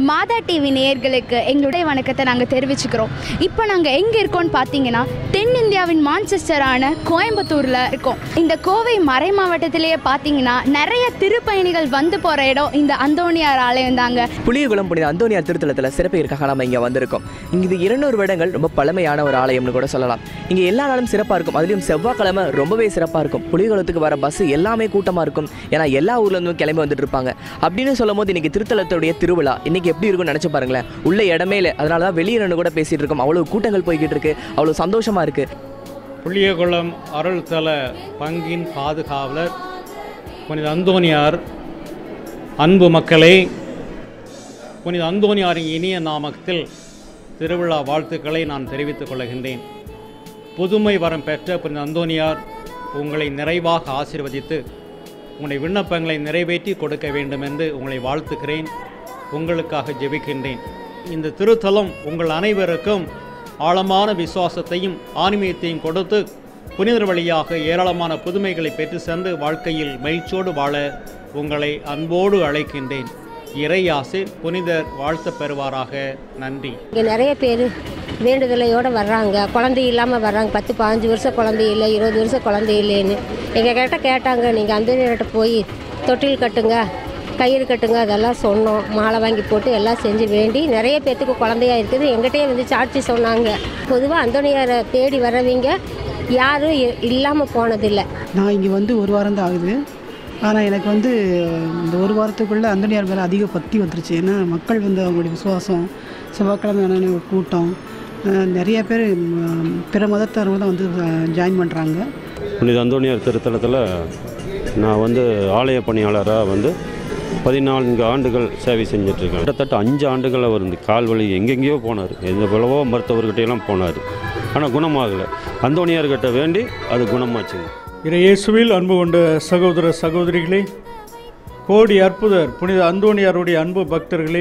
மாதா டிவி நேயர்களுக்கு எங்களுடைய வணக்கத்தை நாங்கள் தெரிவிச்சுக்கிறோம் இப்போ நாங்கள் எங்கே இருக்கோம்னு பார்த்தீங்கன்னா தென்னிந்தியாவின் மான்செஸ்டரான கோயம்புத்தூரில் இருக்கோம் இந்த கோவை மறை மாவட்டத்திலேயே பார்த்தீங்கன்னா நிறைய திருப்பயணிகள் வந்து போகிற இடம் இந்த அந்தோணியார் ஆலயம் தாங்க புளியகுளம் புனித அந்தோனியார் திருத்தலத்தில் சிறப்பிற்காக நம்ம இங்கே வந்திருக்கோம் இங்கே இது இருநூறு வருடங்கள் ரொம்ப பழமையான ஒரு ஆலயம்னு கூட சொல்லலாம் இங்கே எல்லா நாளும் சிறப்பாக இருக்கும் அதுலேயும் செவ்வாய்க்கிழமை ரொம்பவே சிறப்பாக இருக்கும் புளியகுளத்துக்கு வர பஸ் எல்லாமே கூட்டமாக இருக்கும் ஏன்னா எல்லா ஊர்லேருந்தும் கிளம்பி வந்துட்டு இருப்பாங்க அப்படின்னு சொல்லும் போது இன்னைக்கு திருத்தலத்துடைய திருவிழா இன்னைக்கு எப்படி இருக்கும்னு நினச்சி பாருங்களேன் உள்ள இடமே இல்லை அதனால தான் வெளியே நின்று கூட பேசிட்டு இருக்கோம் அவ்வளோ கூட்டங்கள் போய்கிட்டு இருக்கு அவ்வளோ சந்தோஷமா இருக்கு புளியகுளம் அருள்தல பங்கின் பாதுகாவலர் புனித அந்தோனியார் அன்பு மக்களே புனித அந்தோனியாரின் இனிய நாமத்தில் திருவிழா வாழ்த்துக்களை நான் தெரிவித்துக் கொள்கின்றேன் புதுமை வரம் பெற்ற புனித அந்தோனியார் உங்களை நிறைவாக ஆசீர்வதித்து உங்களுடைய விண்ணப்பங்களை நிறைவேற்றி கொடுக்க வேண்டும் என்று உங்களை வாழ்த்துக்கிறேன் உங்களுக்காக ஜெபிக்கின்றேன் இந்த திருத்தலம் உங்கள் அனைவருக்கும் ஆழமான விசுவாசத்தையும் ஆன்மீகத்தையும் கொடுத்து புனிதர் வழியாக ஏராளமான புதுமைகளை பெற்று சென்று வாழ்க்கையில் மகிழ்ச்சியோடு வாழ உங்களை அன்போடு அழைக்கின்றேன் இறையாசை புனிதர் வாழ்த்த பெறுவாராக நன்றி இங்கே நிறைய பேர் வேண்டுதலையோடு வர்றாங்க குழந்தை இல்லாமல் வர்றாங்க பத்து பதினஞ்சு வருஷம் குழந்தை இல்லை இருபது வருஷம் குழந்தை இல்லைன்னு எங்கள் கிட்ட கேட்டாங்க நீங்கள் அந்த கிட்ட போய் தொட்டில் கட்டுங்க கயிறு கட்டுங்க அதெல்லாம் சொன்னோம் மாலை வாங்கி போட்டு எல்லாம் செஞ்சு வேண்டி நிறைய பேர்த்துக்கு குழந்தையா இருக்குது எங்கிட்டயே வந்து சாட்சி சொன்னாங்க பொதுவாக அந்தோனியாரை தேடி வரவங்க யாரும் இல்லாமல் போனதில்லை நான் இங்கே வந்து ஒரு வாரம் தான் ஆகுது ஆனால் எனக்கு வந்து இந்த ஒரு வாரத்துக்குள்ளே அந்தனியார் மேலே அதிக பக்தி வந்துருச்சு ஏன்னா மக்கள் வந்து அவங்களுடைய விசுவாசம் செவ்வாய்க்கிழமையான ஒரு கூட்டம் அஹ் நிறைய பேர் ம், பிற மதத்தவங்க தான் வந்து ஜாயின் பண்ணுறாங்க புனித அந்தோனியார் திருத்தலத்தில் நான் வந்து ஆலய பணியாளராக வந்து பதினான்கு ஆண்டுகள் சேவை செஞ்சிட்ருக்கேன் கிட்டத்தட்ட அஞ்சு ஆண்டுகள் அவர் இந்த கால் வலி எங்கெங்கேயோ போனார் எந்த எவ்வளவோ மருத்துவர்கிட்டையெல்லாம் போனார் ஆனால் குணமாகலை அந்தோனியார்கிட்ட வேண்டி அது குணமாச்சுங்க இயேசுவில் அன்பு கொண்ட சகோதர சகோதரிகளே கோடி அற்புதர் புனித அந்தோணியாருடைய அன்பு பக்தர்களே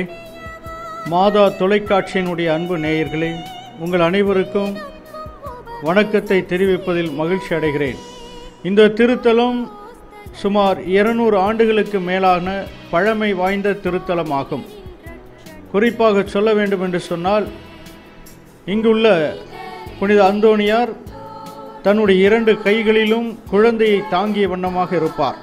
மாதா தொலைக்காட்சியினுடைய அன்பு நேயர்களே உங்கள் அனைவருக்கும் வணக்கத்தை தெரிவிப்பதில் மகிழ்ச்சி அடைகிறேன் இந்த திருத்தலம் சுமார் இருநூறு ஆண்டுகளுக்கு மேலான பழமை வாய்ந்த திருத்தலமாகும் குறிப்பாக சொல்ல வேண்டும் என்று சொன்னால் இங்குள்ள புனித அந்தோணியார் தன்னுடைய இரண்டு கைகளிலும் குழந்தையை தாங்கிய வண்ணமாக இருப்பார்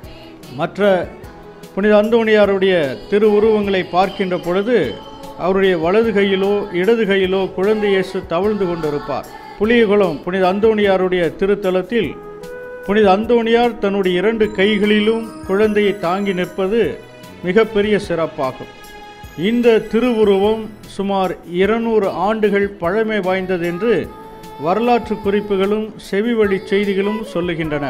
மற்ற புனித அந்தோணியாருடைய திருவுருவங்களை பார்க்கின்ற பொழுது அவருடைய வலது கையிலோ இடது கையிலோ குழந்தை இயேசு தவழ்ந்து கொண்டிருப்பார் புளியகுளம் புனித அந்தோணியாருடைய திருத்தலத்தில் புனித அந்தோணியார் தன்னுடைய இரண்டு கைகளிலும் குழந்தையை தாங்கி நிற்பது மிகப்பெரிய சிறப்பாகும் இந்த திருவுருவம் சுமார் இருநூறு ஆண்டுகள் பழமை வாய்ந்தது என்று வரலாற்று குறிப்புகளும் செவிவழி செய்திகளும் சொல்லுகின்றன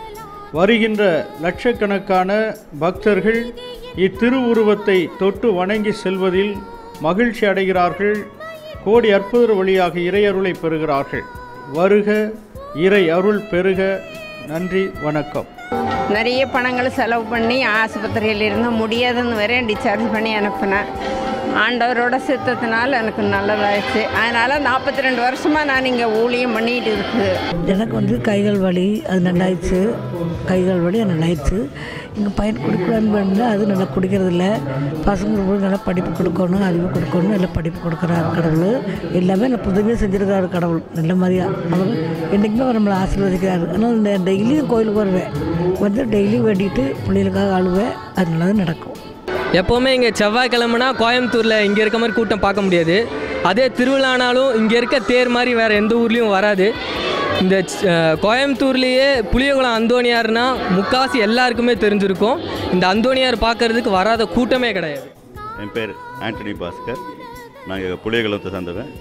வருகின்ற லட்சக்கணக்கான பக்தர்கள் இத்திருவுருவத்தை தொட்டு வணங்கி செல்வதில் மகிழ்ச்சி அடைகிறார்கள் கோடி அற்புதர் வழியாக இறையருளை பெறுகிறார்கள் வருக இறை அருள் பெருக நன்றி வணக்கம் நிறைய பணங்களை செலவு பண்ணி ஆஸ்பத்திரியில் இருந்து முடியாதுன்னு வரையும் டிஸ்சார்ஜ் பண்ணி அனுப்புனேன் ஆண்டவரோட சித்தத்தினால எனக்கு நல்லதாயிடுச்சு அதனால் நாற்பத்தி ரெண்டு வருஷமாக நான் இங்கே ஊழியம் பண்ணிட்டு இருக்குது எனக்கு வந்து கைகள் வலி அது நல்லாயிடுச்சு கைகள் வலி அது நல்லாயிடுச்சு எங்கள் பையன் குடிக்கலான்னு பண்ணல அது நல்லா குடிக்கிறதில்ல பசங்களுக்கு நல்லா படிப்பு கொடுக்கணும் அறிவு கொடுக்கணும் நல்லா படிப்பு கொடுக்குறாரு கடவுள் எல்லாமே நான் புதுமையாக செஞ்சுருக்காரு கடவுள் நல்ல மாதிரியா அவர் என்றைக்குமே அவர் நம்மளை ஆசீர்வதிக்கிறாரு ஆனால் இந்த டெய்லியும் கோயிலுக்கு வருவேன் வந்து டெய்லியும் வேண்டிட்டு பிள்ளைகளுக்காக அழுவேன் அது நல்லது நடக்கும் எப்போவுமே இங்கே செவ்வாய்க்கிழமைனா கோயம்புத்தூரில் இங்கே இருக்க மாதிரி கூட்டம் பார்க்க முடியாது அதே திருவிழானாலும் இங்கே இருக்க தேர் மாதிரி வேறு எந்த ஊர்லேயும் வராது இந்த அஹ், கோயம்புத்தூர்லேயே புளியகுளம் அந்தோணியார்னா முக்காசி எல்லாருக்குமே தெரிஞ்சிருக்கும் இந்த அந்தோணியார் பார்க்கறதுக்கு வராத கூட்டமே கிடையாது என் பேர் ஆண்டனி பாஸ்கர் நாங்கள் புளியகுளத்தை சார்ந்தவன்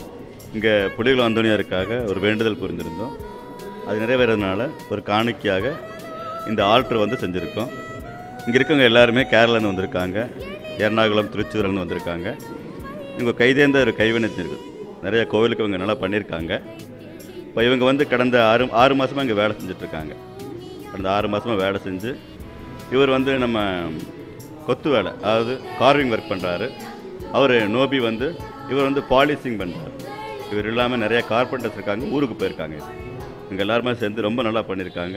இங்கே புளியகுளம் அந்தோனியாருக்காக ஒரு வேண்டுதல் புரிந்திருந்தோம் அது நிறைவேறதுனால ஒரு காணிக்கையாக இந்த ஆல்ட்ரு வந்து செஞ்சுருக்கோம் இங்கே இருக்கவங்க எல்லாருமே கேரளான்னு வந்திருக்காங்க எர்ணாகுளம் திருச்சூர்லேருந்து வந்திருக்காங்க இவங்க கைதேர்ந்த ஒரு கைவினைச்சு இருக்குது நிறைய கோவிலுக்கு இவங்க நல்லா பண்ணியிருக்காங்க இப்போ இவங்க வந்து கடந்த ஆறு ஆறு மாதமாக இங்கே வேலை செஞ்சுட்ருக்காங்க கடந்த ஆறு மாதமாக வேலை செஞ்சு இவர் வந்து நம்ம கொத்து வேலை அதாவது கார்விங் ஒர்க் பண்ணுறாரு அவர் நோபி வந்து இவர் வந்து பாலிசிங் பண்ணுறாரு இவர் இல்லாமல் நிறைய கார்பெண்டர்ஸ் இருக்காங்க ஊருக்கு போயிருக்காங்க இங்கே எல்லாருமே சேர்ந்து ரொம்ப நல்லா பண்ணியிருக்காங்க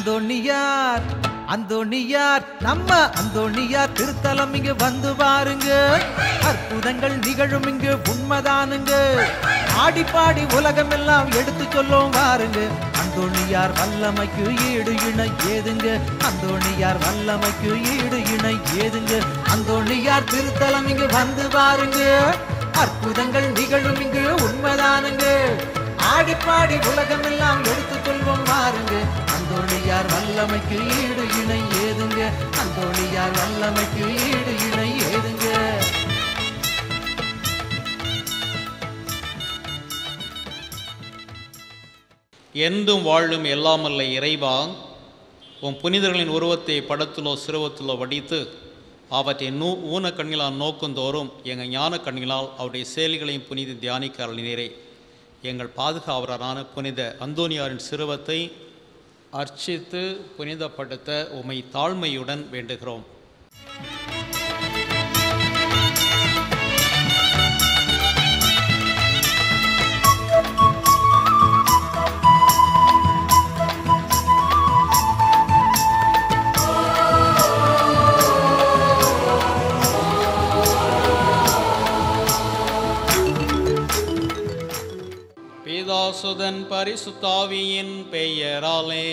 அந்தோணியார் அந்தோணியார் நம்ம அந்தோணியார் திருத்தலம் இங்கு வந்து பாருங்க அற்புதங்கள் நிகழும் இங்கு உண்மைதானுங்க ஆடி பாடி உலகம் எல்லாம் எடுத்து சொல்லும் பாருங்க அந்தோணியார் வல்லமைக்கு ஈடு இணை ஏதுங்க அந்தோணியார் வல்லமைக்கு ஈடு இணை ஏதுங்க அந்தோணியார் திருத்தலம் இங்கு வந்து பாருங்க அற்புதங்கள் நிகழும் இங்கு உண்மைதானுங்க ஆடி பாடி உலகம் எல்லாம் எடுத்து சொல்வோம் பாருங்க அந்தோணியார் வல்லமைக்கு ஈடு இணை ஏதுங்க அந்தோணியார் வல்லமைக்கு ஈடு இணை ஏதுங்க என்றும் வாழும் எல்லாமல்ல இறைவா உன் புனிதர்களின் உருவத்தை படத்திலோ சிறுவத்திலோ வடித்து அவற்றை நூ ஊன கண்களால் நோக்குந்தோறும் எங்கள் ஞான கண்களால் அவருடைய செயல்களையும் புனித தியானிக்க அருளினரே எங்கள் பாதுகாவலரான புனித அந்தோனியாரின் சிறுவத்தை அர்ச்சித்து புனிதப்படுத்த உமை தாழ்மையுடன் வேண்டுகிறோம் பிதாசுதன் பரிசுத்தாவியின் பெயராலே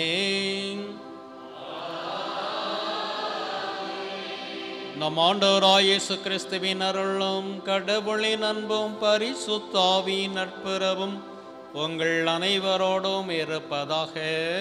நம் ஆண்டவராய் இயேசு கிறிஸ்துவின் அருளும் கடவுளின் அன்பும் பரிசுத்தாவின் நட்புறவும் உங்கள் அனைவரோடும் இருப்பதாக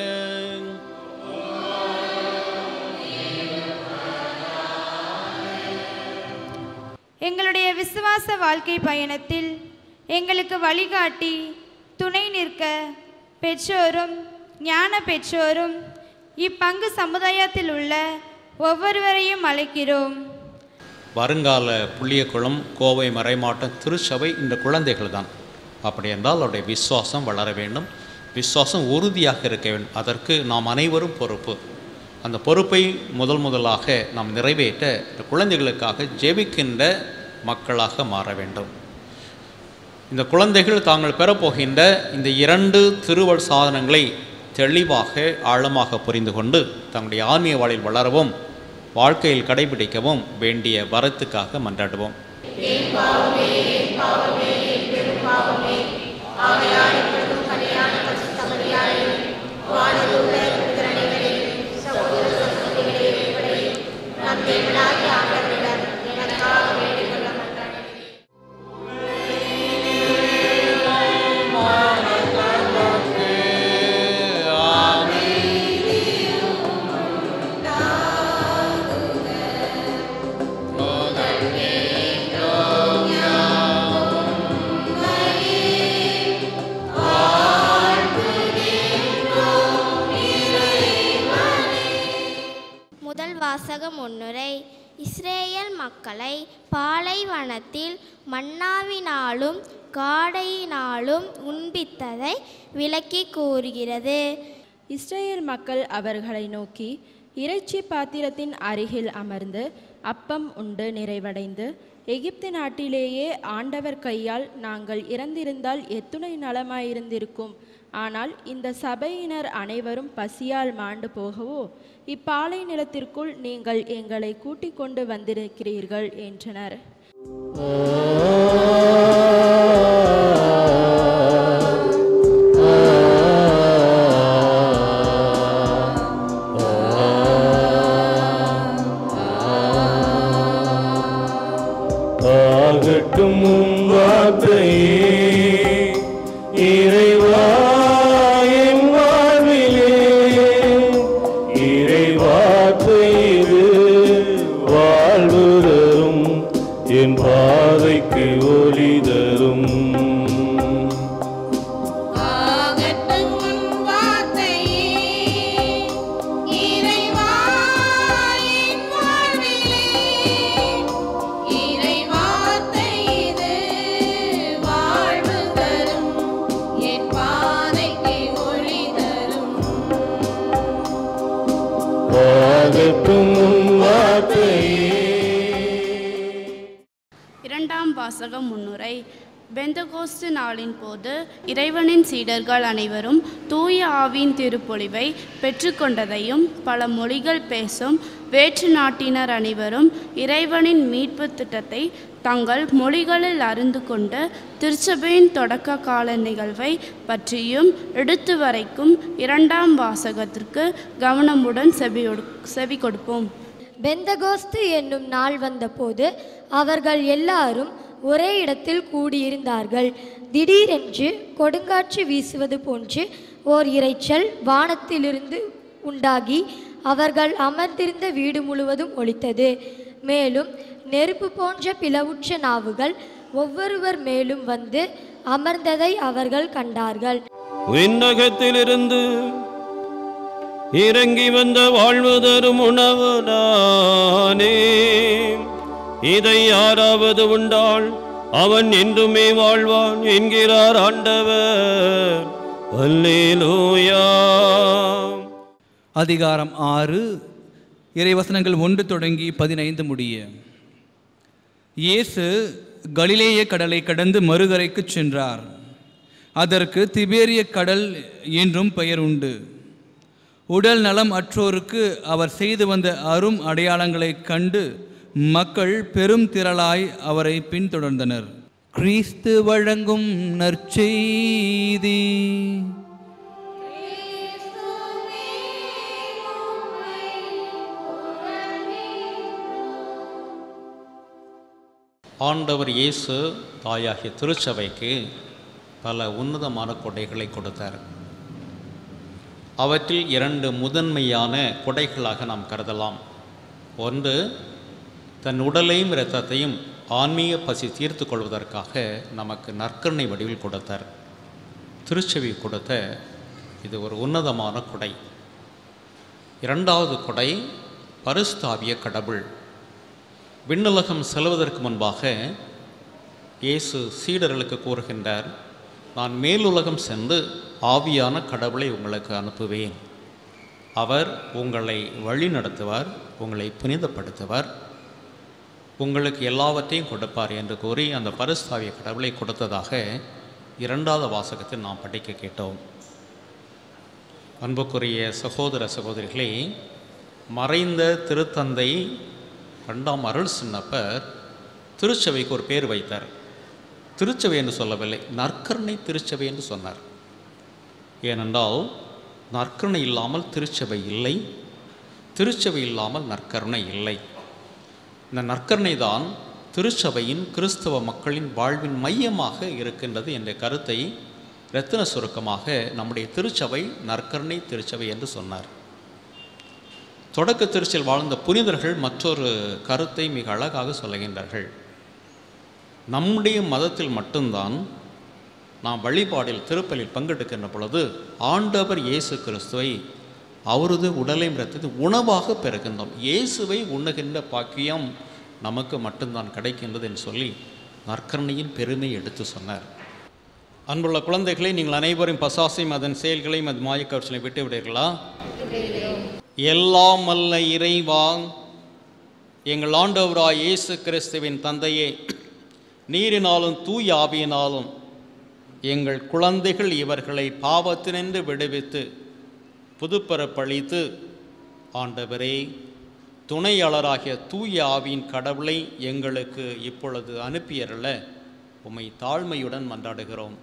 எங்களுடைய விசுவாச வாழ்க்கை பயணத்தில் எங்களுக்கு வழிகாட்டி துணை நிற்க பெற்றோரும் ஞான பெற்றோரும் இப்பங்கு சமுதாயத்தில் உள்ள ஒவ்வொருவரையும் அழைக்கிறோம் வருங்கால புளியகுளம் கோவை மறைமாட்டம் திருச்சபை இந்த குழந்தைகள் தான் அப்படி என்றால் அவருடைய விசுவாசம் வளர வேண்டும் விசுவாசம் உறுதியாக இருக்க வேண்டும் அதற்கு நாம் அனைவரும் பொறுப்பு அந்த பொறுப்பை முதல் முதலாக நாம் நிறைவேற்ற இந்த குழந்தைகளுக்காக ஜெபிக்கின்ற மக்களாக மாற வேண்டும் இந்த குழந்தைகள் தாங்கள் பெறப்போகின்ற இந்த இரண்டு திருவள் சாதனங்களை தெளிவாக ஆழமாக புரிந்து கொண்டு தங்களுடைய ஆன்மீக வாழ்வில் வளரவும் வாழ்க்கையில் கடைபிடிக்கவும் வேண்டிய வரத்துக்காக மன்றாடுவோம் முதல் வாசகம் முன்னுரை இஸ்ரேல் மக்களை பாலைவனத்தில் மன்னாவினாலும் காடையினாலும் உண்பித்ததை விளக்கி கூறுகிறது இஸ்ரேல் மக்கள் அவர்களை நோக்கி இறைச்சி பாத்திரத்தின் அருகில் அமர்ந்து அப்பம் உண்டு நிறைவடைந்து எகிப்து நாட்டிலேயே ஆண்டவர் கையால் நாங்கள் இறந்திருந்தால் எத்துணை நலமாயிருந்திருக்கும் ஆனால் இந்த சபையினர் அனைவரும் பசியால் மாண்டு போகவோ இப்பாலை நிலத்திற்குள் நீங்கள் எங்களை கூட்டிக் கொண்டு வந்திருக்கிறீர்கள் என்றனர் ஆகட்டும் உம் வார்த்தையே இறைவா என் வாழ்விலே இறைவார்த்தை இது வாழ்வு தரும் என் பாதைக்கு ஒளி தரும் ஆகட்டும் உம் வார்த்தையே இரண்டாம் வாசகம் முன்னுரை பெந்தகோஸ்து நாளின் போது இறைவனின் சீடர்கள் அனைவரும் தூய ஆவியின் திருப்பொழிவை பெற்றுக்கொண்டதையும் பல மொழிகள் பேசும் வேற்று நாட்டினர் அனைவரும் இறைவனின் மீட்பு திட்டத்தை தங்கள் மொழிகளில் அறிந்து கொண்டு திருச்சபையின் தொடக்க கால நிகழ்வை பற்றியும் எடுத்து வரைக்கும் இரண்டாம் வாசகத்திற்கு கவனமுடன் செவியொடு செவி கொடுப்போம் பெந்தகோஸ்து என்னும் நாள் வந்தபோது அவர்கள் எல்லாரும் ஒரே இடத்தில் கூடியிருந்தார்கள் திடீரென்று கொடுங்காற்று வீசுவது போன்று ஓர் இரைச்சல் வானத்திலிருந்து உண்டாகி அவர்கள் அமர்ந்திருந்த வீடு முழுவதும் ஒலித்தது மேலும் நெருப்பு போன்ற பிளவுற்ற நாவுகள் ஒவ்வொருவர் மேலும் வந்து அமர்ந்ததை அவர்கள் கண்டார்கள் விண்ணகத்திலிருந்து இறங்கி வந்த வாழ்வு தரும் உணவு நானே இதை யாராவது உண்டால் அவன் என்றுமே வாழ்வான் என்கிறார் ஆண்டவர் அல்லேலூயா அதிகாரம் ஆறு இறைவசனங்கள் ஒன்று தொடங்கி பதினைந்து முடிய இயேசு கலிலேய கடலை கடந்து மறுகரைக்குச் சென்றார் அதற்கு திபேரிய கடல் என்றும் பெயர் உண்டு உடல் நலம் அற்றோருக்கு அவர் செய்து வந்த அரும் அடையாளங்களைக் கண்டு மக்கள் பெரும் திரளாய் அவரை பின்தொடர்ந்தனர் கிறிஸ்து வழங்கும் நற்செய்தி ஆண்டவர் இயேசு தாயாகிய திருச்சபைக்கு பல உன்னதமான கொடைகளை கொடுத்தார் அவற்றில் இரண்டு முதன்மையான கொடைகளாக நாம் கருதலாம் ஒன்று தன் உடலையும் இரத்தத்தையும் ஆன்மீக பசி தீர்த்து கொள்வதற்காக நமக்கு நற்கருணை வடிவில் கொடுத்தார் திருச்செவி கொடுத்த இது ஒரு உன்னதமான கொடை இரண்டாவது கொடை பரிஸ்தாவிய கடவுள் விண்ணுலகம் செல்வதற்கு முன்பாக இயேசு சீடர்களுக்கு கூறுகின்றார் நான் மேலுலகம் சென்று ஆவியான கடவுளை உங்களுக்கு அனுப்புவேன் அவர் உங்களை வழி நடத்துவார் உங்களை புனிதப்படுத்துவார் உங்களுக்கு எல்லாவற்றையும் கொடுப்பார் என்று கூறி அந்த பரிஸ்தாவிய கடவுளை கொடுத்ததாக இரண்டாவது வாசகத்தில் நாம் படிக்க கேட்டோம் அன்புக்குரிய சகோதர சகோதரிகளே மறைந்த திருத்தந்தை ரெண்டாம் அருள் சின்னப்பர் திருச்சபைக்கு ஒரு பேர் வைத்தார் திருச்சபை என்று சொல்லவில்லை நற்கருணை திருச்சபை என்று சொன்னார் ஏனென்றால் நற்கருணை இல்லாமல் திருச்சபை இல்லை திருச்சபை இல்லாமல் நற்கருணை இல்லை இந்த நற்கருணை தான் திருச்சபையின் கிறிஸ்தவ மக்களின் வாழ்வின் மையமாக இருக்கின்றது என்ற கருத்தை ரத்தின சுருக்கமாக நம்முடைய திருச்சபை நற்கருணை திருச்சபை என்று சொன்னார் தொடக்க திருச்சியில் வாழ்ந்த புனிதர்கள் மற்றொரு கருத்தை மிக அழகாக சொல்லுகின்றார்கள் நம்முடைய மதத்தில் மட்டும்தான் நாம் வழிபாடில் திருப்பலில் பங்கெடுக்கின்ற பொழுது ஆண்டவர் இயேசு கிறிஸ்துவை அவரது உடலை இரத்தத்தை உணவாக பெறுகின்றோம் இயேசுவை உண்ணுகின்ற பாக்கியம் நமக்கு மட்டும்தான் கிடைக்கின்றது என்று சொல்லி நற்கரணையின் பெருமை எடுத்து சொன்னார் அன்புள்ள குழந்தைகளை நீங்கள் அனைவரும் பசாசையும் அதன் செயல்களையும் அது மாயக்கவர்ச்சலை விட்டு விடுவீர்களா எல்லாம் அல்ல இறைவா எங்கள் ஆண்டவராய் இயேசு கிறிஸ்துவின் தந்தையே நீரினாலும் தூய் ஆவியினாலும் எங்கள் குழந்தைகள் இவர்களை பாவத்தினின்று விடுவித்து புதுப்பரப்பளித்து ஆண்டவரே துணையாளராகிய தூய ஆவியின் கடவுளை எங்களுக்கு இப்பொழுது அனுப்பியறல உம்மை தாழ்மையுடன் மன்றாடுகிறோம்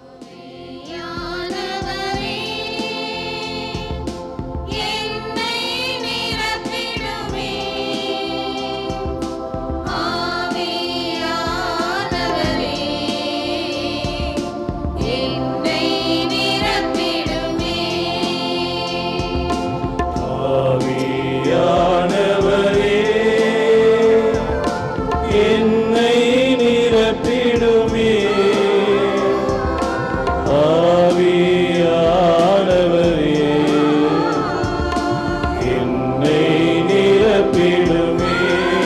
ஆவியானவரே என்னை நிரப்பிடுமே ஆவியானவரே என்னை நிரப்பிடுமே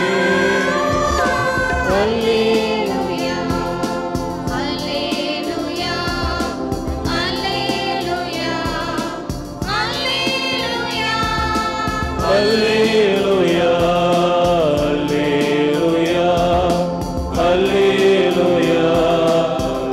அல்லேலூயா அல்லேலூயா அல்லேலூயா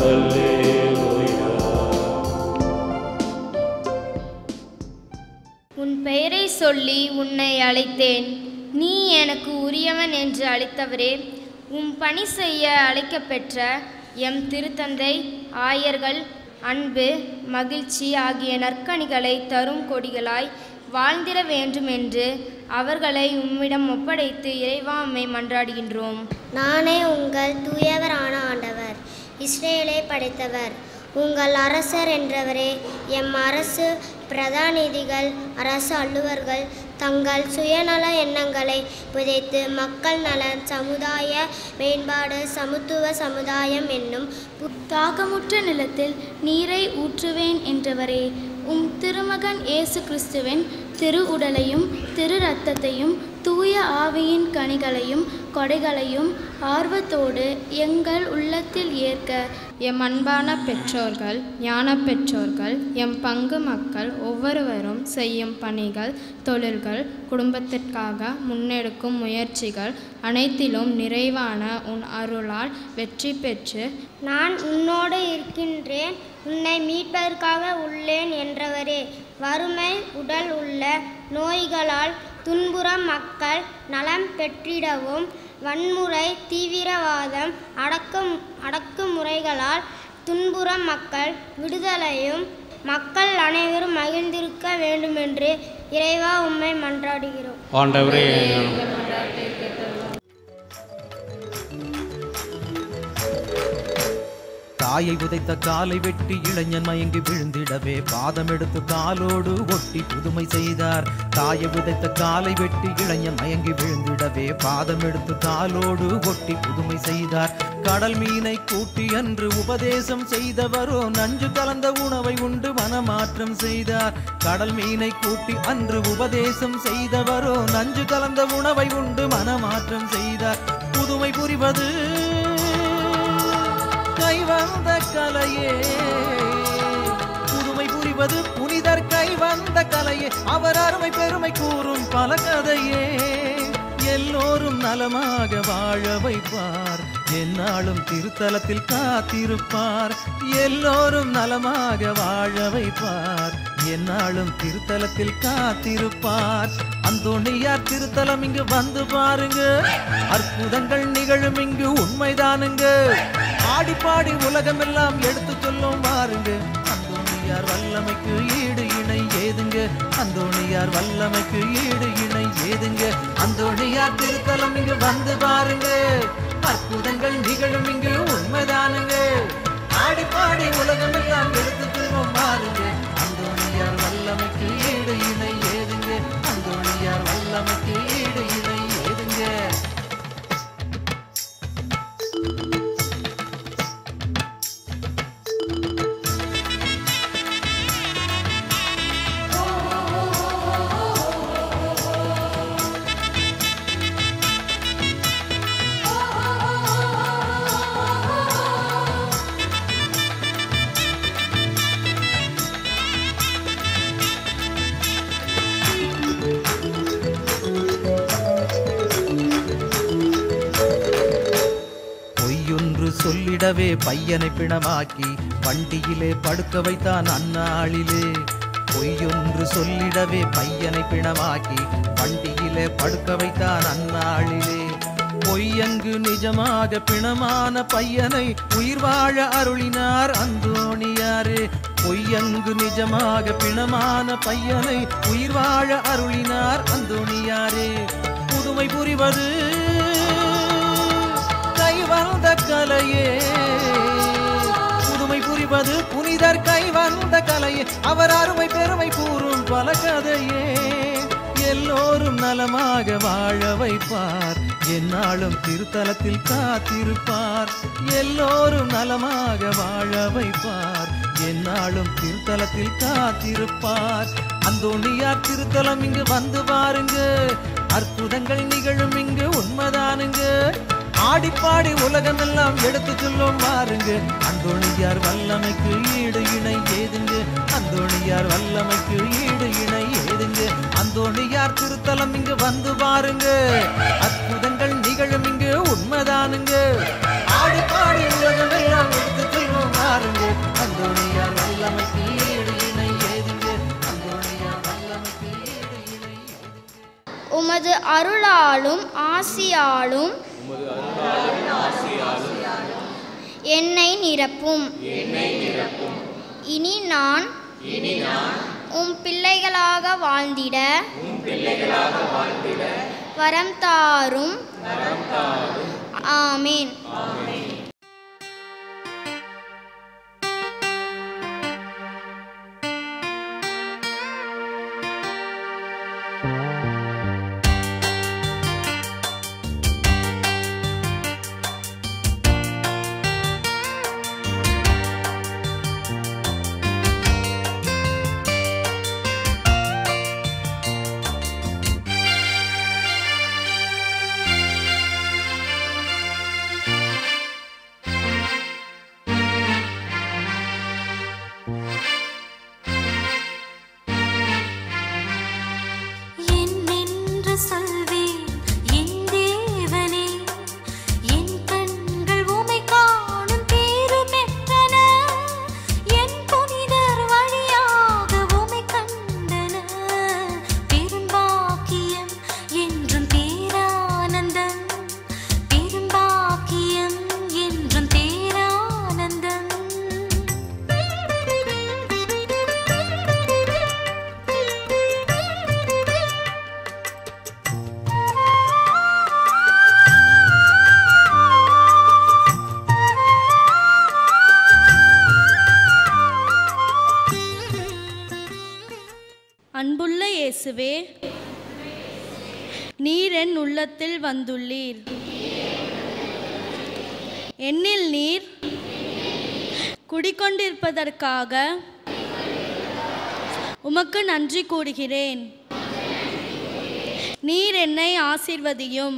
உன் பெயரை சொல்லி உன்னை அழைத்தேன் நீ எனக்கு உரியவன் என்று அழைத்தவரே உம் பணி செய்ய அழைக்கப்பெற்ற எம் திருத்தந்தை ஆயர்கள் அன்பு மகிழ்ச்சி ஆகிய நற்கனிகளை தரும் கொடிகளாய் வாழ்ந்திட வேண்டுமென்று அவர்களை உம்மிடம் ஒப்படைத்து இறைவா உம்மை மன்றாடுகின்றோம் நானே உங்கள் தூயவரான ஆண்டவர் இஸ்ரேலை படைத்தவர் உங்கள் அரசர் என்றவரே எம் அரசு பிரதாநிதிகள் அரசு அல்லுவர்கள் தங்கள் சுயநல எண்ணங்களை புதைத்து மக்கள் நலன் சமுதாய மேம்பாடு சமத்துவ சமுதாயம் என்னும் தாகமுற்ற நிலத்தில் நீரை ஊற்றுவேன் என்றவரே உம் திருமகன் இயேசு கிறிஸ்துவின் திரு உடலையும் திரு ரத்தத்தையும் தூய ஆவியின் கனிகளையும் கொடைகளையும் ஆர்வத்தோடு எங்கள் உள்ளத்தில் ஏற்க எம் அன்பான பெற்றோர்கள் ஞான பெற்றோர்கள் எம் பங்கு மக்கள் ஒவ்வொருவரும் செய்யும் பணிகள் தொழில்கள் குடும்பத்திற்காக முன்னெடுக்கும் முயற்சிகள் அனைத்திலும் நிறைவான உன் அருளால் வெற்றி பெற்று நான் உன்னோடு இருக்கின்றேன் உன்னை மீட்பதற்காக உள்ளேன் என்றவரே வறுமை உடல் உள்ள நோய்களால் துன்புறம் மக்கள் நலம் பெற்றிடவும் வன்முறை தீவிரவாதம் அடக்கும் அடக்குமுறைகளால் துன்புறம் மக்கள் விடுதலையும் மக்கள் அனைவரும் மகிழ்ந்திருக்க வேண்டுமென்று இறைவா உம்மை மன்றாடுகிறோம் ஆண்டவரே தாயை உதைத்த காலை வெட்டி இளைஞன் மயங்கி விழுந்திடவே பாதம் எடுத்து காலோடு ஒட்டி புதுமை செய்தார் தாயை உதைத்த காலை வெட்டி இளைஞன் மயங்கி விழுந்திடவே பாதம் எடுத்து காலோடு ஒட்டி புதுமை செய்தார் கடல் மீனை கூட்டி அன்று உபதேசம் செய்தவரோ நஞ்சு கலந்த உணவை உண்டு மனமாற்றம் செய்தார் கடல் மீனை கூட்டி அன்று உபதேசம் செய்தவரோ நஞ்சு கலந்த உணவை உண்டு மனமாற்றம் செய்தார் புதுமை புரிவது கை வந்த கலையே புதுமை புரிவது புனிதர் கை வந்த கலையே அவர் அருமை பெருமை கூறும் பல கதையே எல்லோரும் நலமாக வாழ வைப்பார் என்னாலும் திருத்தலத்தில் காத்திருப்பார் எல்லோரும் நலமாக வாழ வைப்பார் என்னாலும் திருத்தலத்தில் காத்திருப்பார் அந்தோணியார் திருத்தலம் இங்கு வந்து பாருங்க அற்புதங்கள் நிகழும் இங்கு உண்மைதானுங்க ஆடி பாடி உலகமெல்லாம் எடுத்து சொல்லும் பாருங்க அந்தோணியார் வல்லமைக்கு ஈடு இணை ஏதுங்க அந்தோணியார் வல்லமைக்கு ஈடு இணை ஏதுங்க அந்தோணியார் திருத்தலம் இங்கு வந்து பாருங்க அற்புதங்கள் நிகழும் இங்கு உண்மைதானுங்க ஆடி பாடி உலகமெல்லாம் எடுத்து சொல்லும் பாருங்க அந்தோணியார் வல்லமைக்கு ஈடு இணை ஏதுங்க அந்தோணியார் வல்லமைக்கு ஈடு இணை ஏதுங்க பொய்யொன்று சொல்லிடவே பையனை பிணமாக்கி வண்டியிலே படுக்க வைத்தான் அந்நாளிலே பொய்யொன்று சொல்லிடவே பையனை பிணமாக்கி வண்டியிலே படுக்க வைத்தான் அந்நாளிலே பொய்யங்கு நிஜமாக பிணமான பையனை உயிர் வாழ அருளினார் அந்தோணியாரே பொய்யங்கு நிஜமாக பிணமான பையனை உயிர் வாழ அருளினார் அந்தோணியாரே புதுமை புரிவது கை வந்த கலையே புதுமை புரிவது புனிதர் கை வந்த கலையே அவர் அருமை பெருமை கூறும் பல கதையே எல்லோரும் நலமாக வாழ வைப்பார் என்னாலும் திருத்தலத்தில் காத்திருப்பார் எல்லோரும் நலமாக வாழ வைப்பார் என்னாலும் திருத்தலத்தில் காத்திருப்பார் அந்தோணியார் திருத்தலம் இங்கு வந்து பாருங்க அற்புதங்கள் நிகழும் இங்கு உண்மைதானுங்க ஆடிப்பாடி உலகமெல்லாம் எடுத்து சொல்லும் பாருங்க அந்தோணியார் வல்லமைக்கு ஈடு இணை ஏதுங்க அந்தோணியார் வல்லமைக்கு ஈடு இணை ஏதுங்க அந்தோணியார் திருத்தலம் இங்கு வந்து பாருங்க அற்புதங்கள் நிகழும் இங்கு உண்மைதானுங்க ஆடிப்பாடி உலகமெல்லாம் எடுத்து சொல்லும் பாருங்க அந்தோணியார் வல்லமைக்கு ஈடு இணை ஏதுங்க அந்தோணியார் வல்லமைக்கு உமது அருளாலும் ஆசியாலும் என்னை நிரப்பும் இனி நான் உம் பிள்ளைகளாக வாழ்ந்திட வரம் தாரும் ஆமீன் என்னென்று சொல்வேன் என் தேவனே என் கண்கள் உமை காணும் பேறு பெற்றன என் புனிதர் வழியாக உமை கண்டன பெரும்பாக்கியம் என்றும் பேரானந்தம் பெரும்பாக்கியம் என்றும் பேரானந்தம் அன்புள்ள இயேசுவே நீர் என் உள்ளத்தில் வந்துள்ளீர் என்னில் நீர் குடிக்கொண்டிருப்பதற்காக உமக்கு நன்றி கூறுகிறேன் நீர் என்னை ஆசீர்வதியும்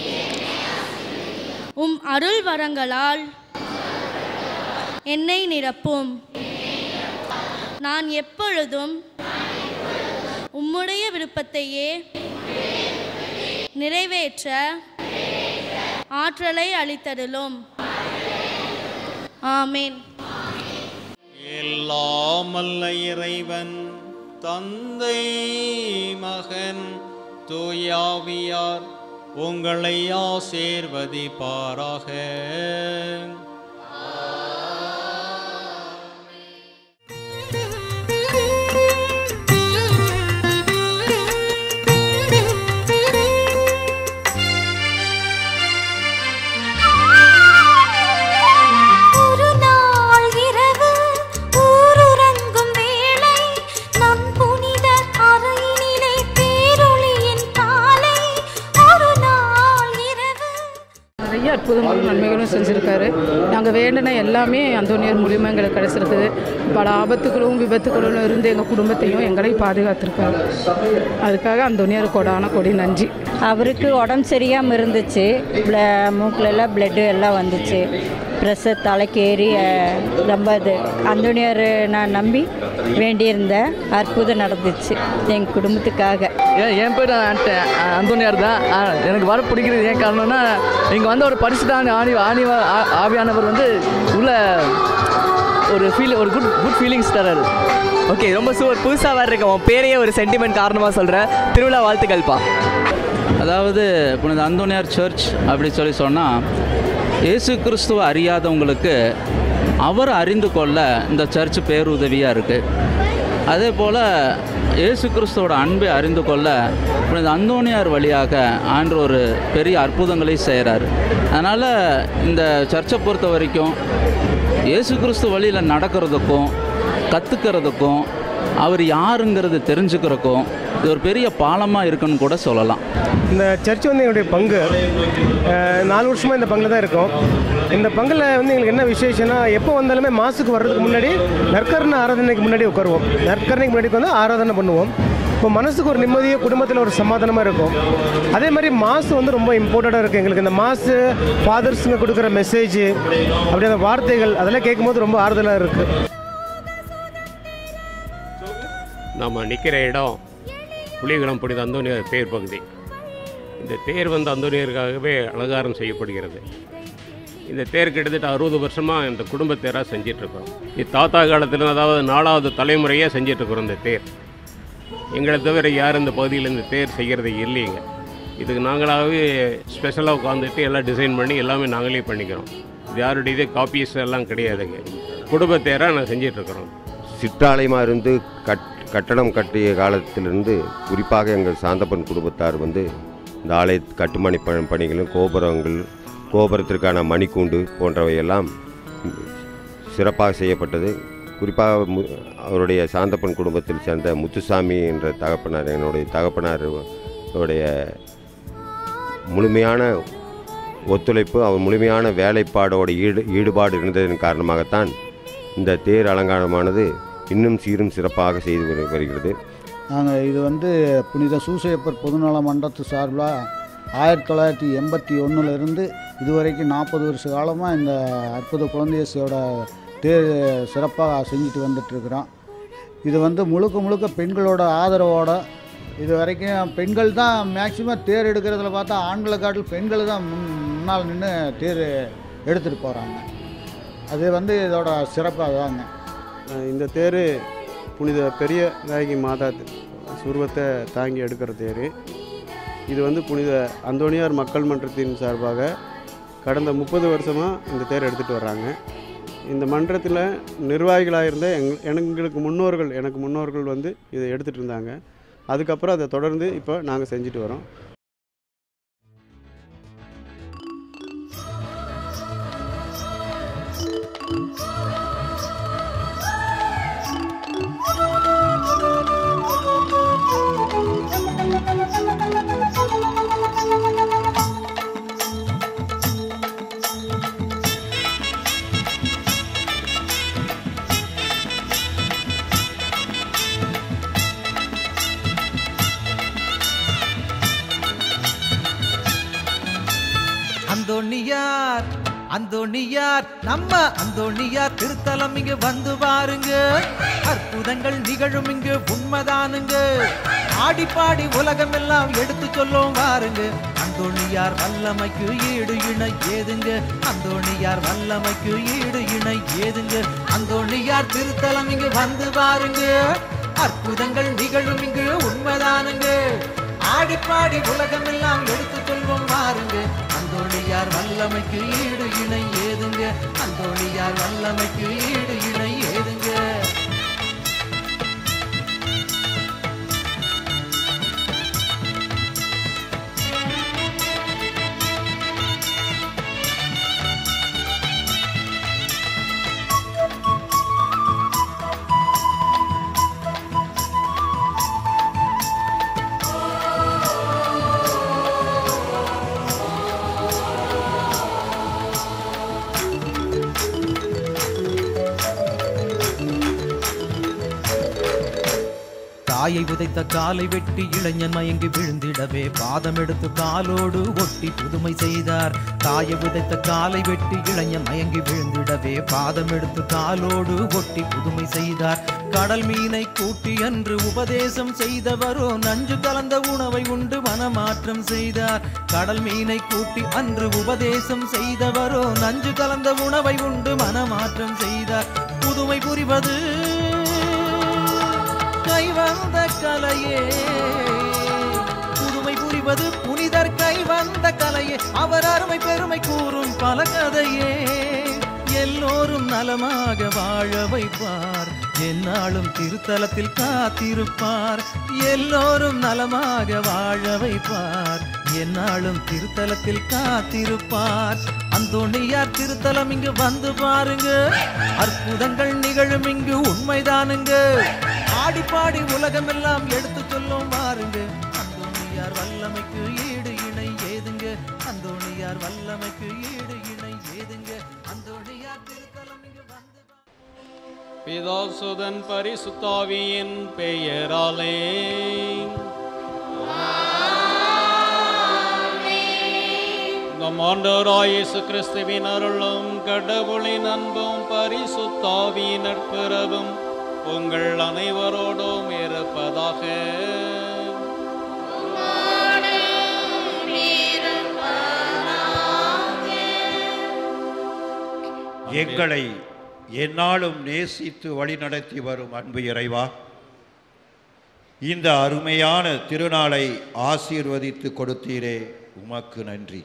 உம் அருள் வரங்களால் என்னை நிரப்பும் நான் எப்பொழுதும் உம்முடைய விருப்பத்தையே நிறைவேற்ற ஆற்றலை அளித்தருளும் ஆமேன் எல்லாமல்ல இறைவன் தந்தை மகன் தூயாவியார் உங்களை ஆசீர்வதிப்பாராக ஒரு நாள் இரவு ஊருறங்கும் வேளை நம் புனித அறையினிலே பேரொளியின் காலை ஒரு நாள் இரவு நிறைய அற்புதங்களும் நன்மைகளும் செஞ்சுருக்காரு நாங்கள் வேண்டின எல்லாமே அந்தோனியார் மூலியமாக எங்களுக்கு கிடச்சிருக்குது பல ஆபத்துகளும் விபத்துகளும் இருந்து எங்கள் குடும்பத்தையும் எங்களையும் பாதுகாத்திருக்காரு அதுக்காக அந்தோனியார் கொடான கொடி நன்றி அவருக்கு உடம்பு சரியாமல் இருந்துச்சு மூக்கிலெல்லாம் பிளட்டு எல்லாம் வந்துச்சு ப்ரெஷர் தலைக்கு ஏறி அஹ், ரொம்ப இது அந்தோனியார் நான் நம்பி வேண்டியிருந்தேன் அற்புதம் நடந்துச்சு எங்கள் குடும்பத்துக்காக ஏன் என் பேர் ஆண்ட- அந்தோனியார் தான் ஆ, எனக்கு வர பிடிக்கிறது ஏன் காரணம்னா இங்கே வந்து ஒரு பரிசுத்தான ஆணி ஆணி ஆ- ஆவியானவர் வந்து உள்ள ஒரு ஃபீல் ஒரு குட் குட் ஃபீலிங்ஸ் தராரு ஓகே ரொம்ப சூப்பர் புதுசாக வேறு இருக்க உன் பேரையே ஒரு சென்டிமெண்ட் காரணமாக சொல்கிறேன் திருவிழா வாழ்த்துக்கள்ப்பா அதாவது புனித அந்தோனியார் சர்ச் அப்படி சொல்லி சொன்னால் இயேசு கிறிஸ்துவை அறியாதவங்களுக்கு அவர் அறிந்து கொள்ள இந்த சர்ச் பேருதவியாக இருக்குது அதே போல் இயேசு கிறிஸ்துவோட அன்பை அறிந்து கொள்ள புனித அந்தோனியார் வழியாக ஆண்டு ஒரு பெரிய அற்புதங்களை செய்கிறார் அதனால் இந்த சர்ச்சை பொறுத்த வரைக்கும் இயேசு கிறிஸ்து வழியில் நடக்கிறதுக்கும் கற்றுக்கிறதுக்கும் அவர் யாருங்கிறது தெரிஞ்சுக்கிறதுக்கும் இது ஒரு பெரிய பாலமாக இருக்குன்னு கூட சொல்லலாம் இந்த சர்ச் வந்து எங்களுடைய பங்கு அஹ், நாலு வருஷமாக இந்த பங்கில் தான் இருக்கோம் இந்த பங்கில் வந்து எங்களுக்கு என்ன விசேஷம்னா எப்போ வந்தாலுமே மாசுக்கு வர்றதுக்கு முன்னாடி நற்கரண ஆராதனைக்கு முன்னாடி உட்காருவோம் நற்கரணைக்கு முன்னாடி வந்து ஆராதனை பண்ணுவோம் இப்போ மனசுக்கு ஒரு நிம்மதியாக குடும்பத்தில் ஒரு சமாதானமாக இருக்கும் அதே மாதிரி மாசு வந்து ரொம்ப இம்பார்ட்டண்ட்டாக இருக்குது எங்களுக்கு இந்த மாசு ஃபாதர்ஸுங்க கொடுக்குற மெசேஜ் அப்படி அந்த வார்த்தைகள் அதெல்லாம் கேட்கும்போது ரொம்ப ஆறுதலாக இருக்குது நம்ம நிற்கிற இடம் புலிகுளம் புனித அந்தோனியார் தேர் பகுதி இந்த தேர் வந்து அந்தோனியருக்காகவே அலங்காரம் செய்யப்படுகிறது இந்த தேர் கிட்டத்தட்ட அறுபது வருஷமாக இந்த குடும்ப தேராக செஞ்சிட்ருக்கோம் இது தாத்தா காலத்தில் அதாவது நாலாவது தலைமுறையாக செஞ்சிட்ருக்குறோம் இந்த தேர் எங்களை தவிர யாரும் இந்த பகுதியில் இந்த தேர் செய்கிறது இல்லைங்க இதுக்கு நாங்களாகவே ஸ்பெஷலாக உட்காந்துட்டு எல்லாம் டிசைன் பண்ணி எல்லாமே நாங்களே பண்ணிக்கிறோம் இது யாருடைய இதே காப்பீஸ் எல்லாம் கிடையாதுங்க குடும்ப தேராக நான் செஞ்சிட்ருக்குறோம் சிற்றாலயமாக இருந்து கட் கட்டடம் கட்டிய காலத்திலிருந்து குறிப்பாக எங்கள் சாந்தப்பன் குடும்பத்தார் வந்து இந்த ஆலய கட்டுமான ப- பணிகளும் கோபுரங்கள் கோபுரத்திற்கான மணிக்கூண்டு போன்றவையெல்லாம் சிறப்பாக செய்யப்பட்டது குறிப்பாக மு அவருடைய சாந்தப்பன் குடும்பத்தில் சேர்ந்த முத்துசாமி என்ற தகப்பனார் என்னுடைய தகப்பனார் உடைய முழுமையான ஒத்துழைப்பு அவர் முழுமையான வேலைப்பாடோட ஈடு ஈடுபாடு இருந்ததன் காரணமாகத்தான் இந்த தேர் அலங்காரமானது இன்னும் சீரும் சிறப்பாக செய்து வரு- வருகிறது நாங்கள் இது வந்து புனித சூசையப்பர் பொதுநல மன்றத்து சார்பில் ஆயிரத்தி தொள்ளாயிரத்தி எண்பத்தி ஒன்றுலேருந்து இதுவரைக்கும் நாற்பது வருஷ காலமாக இந்த அற்புத குழந்தையேசியோட தேர் சிறப்பாக செஞ்சுட்டு வந்துட்டுருக்குறோம் இது வந்து முழுக்க முழுக்க பெண்களோட ஆதரவோட இது வரைக்கும் பெண்கள் தான் மேக்சிமம் தேர் எடுக்கிறதுல பார்த்தா ஆண்களை காட்டில் பெண்கள் தான் முன் முன்னால் நின்று தேர் எடுத்துகிட்டு போகிறாங்க அது வந்து இதோட சிறப்பாக தாங்க அஹ் இந்த தேர் புனித பெரிய நாயகி மாதா சுருவத்தை தாங்கி எடுக்கிற தேர் இது வந்து புனித அந்தோனியார் மக்கள் மன்றத்தின் சார்பாக கடந்த முப்பது வருஷமாக இந்த தேர் எடுத்துகிட்டு வர்றாங்க இந்த மன்றத்தில் நிர்வாகிகளாக இருந்த எங் எங்களுக்கு முன்னோர்கள் எனக்கு முன்னோர்கள் வந்து இதை எடுத்துகிட்டு இருந்தாங்க அதுக்கப்புறம் அதை தொடர்ந்து இப்போ நாங்கள் செஞ்சுட்டு வரோம் அந்தோணியார் அந்தோணியார் நம்ம அந்தோணியார் திருத்தலம் இங்கு வந்து பாருங்க அற்புதங்கள் நிகழும் இங்கு உண்மைதானுங்க ஆடி பாடி உலகம் எல்லாம் எடுத்து சொல்லும் பாருங்க அந்தோணியார் வல்லமைக்கு ஈடு இணை ஏதுங்க அந்தோணியார் வல்லமைக்கு ஈடு இணை ஏதுங்க அந்தோணியார் திருத்தலம் இங்கு வந்து பாருங்க அற்புதங்கள் நிகழும் இங்கு உண்மைதானுங்க ஆடி பாடி உலகம் எல்லாம் எடுத்து சொல்வோம் பாருங்க அந்தோணியார் வல்லமைக்கு ஈடு இணை ஏதுங்க அந்தோணியார் வல்லமைக்கு ஈடு இணை ஏதுங்க தாயை உதைத்த காலை வெட்டி இளைஞன் மயங்கி விழுந்திடவே பாதம் எடுத்து காலோடு ஒட்டி புதுமை செய்தார் தாயை உதைத்த காலை வெட்டி இளைஞன் மயங்கி விழுந்திடவே பாதம் எடுத்து காலோடு ஒட்டி புதுமை செய்தார் கடல் மீனை கூட்டி அன்று உபதேசம் செய்தவரோ நஞ்சு கலந்த உணவை உண்டு மனமாற்றம் செய்தார் கடல் மீனை கூட்டி அன்று உபதேசம் செய்தவரோ நஞ்சு கலந்த உணவை உண்டு மனமாற்றம் செய்தார் புதுமை புரிவது கை வந்த கலையே புதுமை புரிவது புனிதர் கை வந்த கலையே அவர் அருமை பெருமை கூறும் பல கதையே எல்லோரும் நலமாக வாழ வைப்பார் எந்நாளும் திருத்தலத்தில் காத்திருப்பார் எல்லோரும் நலமாக வாழ வைப்பார் எந்நாளும் திருத்தலத்தில் காத்திருப்பார் அந்தோணியார் திருத்தலம் இங்கு வந்து பாருங்க அற்புதங்கள் நிகழும் இங்கு உண்மைதானுங்க ஆடி பாடி உலகமெல்லாம் எடுத்து சொல்லும் பாருங்க அந்தோணியார் வல்லமைக்கு ஈடு இணை ஏதுங்க அந்தோணியார் வல்லமைக்கு ஈடு இணை ஏதுங்க அந்தோணியார் திருத்தலம் இங்கு வந்து பிதாசுதன் பரிசுத்தாவியின் பெயராலே நம் ஆண்டவராய் இயேசு கிறிஸ்துவின் அருளும் கடவுளின் அன்பும் பரிசுத்தாவியின் நட்புறவும் உங்கள் அனைவரோடும் இருப்பதாக எங்களை எந்நாளும் நேசித்து வழிநடத்தி வரும் அன்பு இறைவா இந்த அருமையான திருநாளை ஆசீர்வதித்து கொடுத்தீரே உமக்கு நன்றி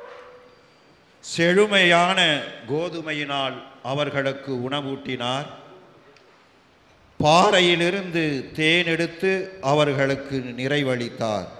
செழுமையான கோதுமையினால் அவர்களுக்கு உணவூட்டினார் பாறையிலிருந்து தேன் எடுத்து அவர்களுக்கு நிறைவளித்தார்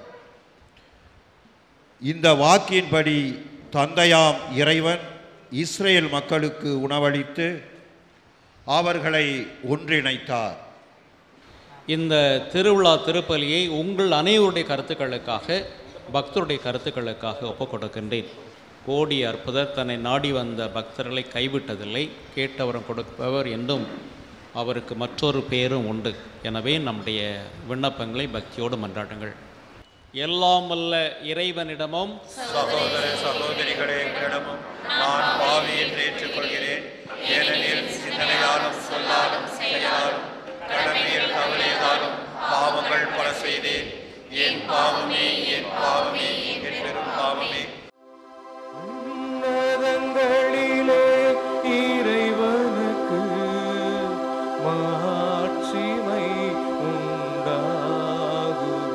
இந்த வாக்கின்படி தந்தையாம் இறைவன் இஸ்ரேல் மக்களுக்கு உணவளித்து அவர்களை ஒன்றிணைத்தார் இந்த திருவிழா திருப்பலியை உங்கள் அனைவருடைய கருத்துக்களுக்காக பக்தருடைய கருத்துக்களுக்காக ஒப்புக் கொடுக்கின்றேன் கோடி அற்புதர் தன்னை நாடி வந்த பக்தர்களை கைவிட்டதில்லை கேட்டவரம் கொடுப்பவர் என்றும் அவருக்கு மற்றொரு பேரும் உண்டு எனவே நம்முடைய விண்ணப்பங்களை பக்தியோடு மன்றாடுங்கள் எல்லாம் வல்ல இறைவனிடமும் சகோதர சகோதரிகளே உங்களிடமும் நான் பாவி என்று ஏற்றுக்கொள்கிறேன் ஏனெனில் சிந்தனையாலும் சொல்லாலும் செயலாலும் கடமையில் தவறியதாலும் பாவங்கள் பல செய்தேன் என் பாவமே என் பாவமே என் பெரும் பாவமே உன்னதங்களிலே இறைவனுக்கு மாட்சிமை உண்டாகுக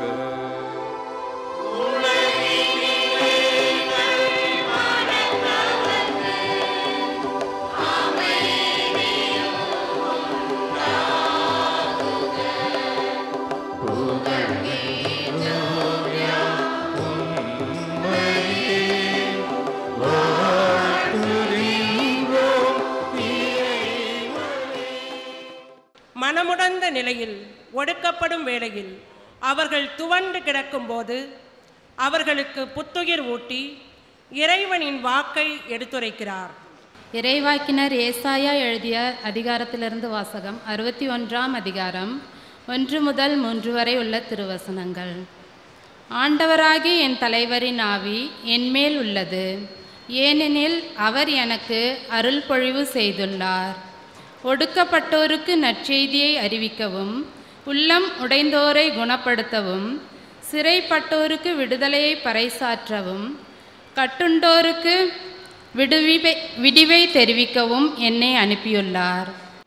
மனமுடந்த நிலையில் ஒடுக்கப்படும் வேளையில் அவர்கள் துவண்டு கிடக்கும்போது அவர்களுக்கு புத்துயிர் ஊட்டி இறைவனின் வாக்கை எடுத்துரைக்கிறார் இறைவாக்கினர் ஏசாயா எழுதிய அதிகாரத்திலிருந்து வாசகம் அறுபத்தி ஒன்றாம் அதிகாரம் ஒன்று முதல் மூன்று வரை உள்ள திருவசனங்கள் ஆண்டவராகி என் தலைவரின் ஆவி என்மேல் உள்ளது ஏனெனில் அவர் எனக்கு அருள் பொழிவு செய்துள்ளார் ஒடுக்கப்பட்டோருக்கு நற்செய்தியை அறிவிக்கவும் உள்ளம் உடைந்தோரை குணப்படுத்தவும் சிறைப்பட்டோருக்கு விடுதலையை பறைசாற்றவும் கட்டுண்டோருக்கு விடுவிவை விடிவை தெரிவிக்கவும் என்னை அனுப்பியுள்ளார்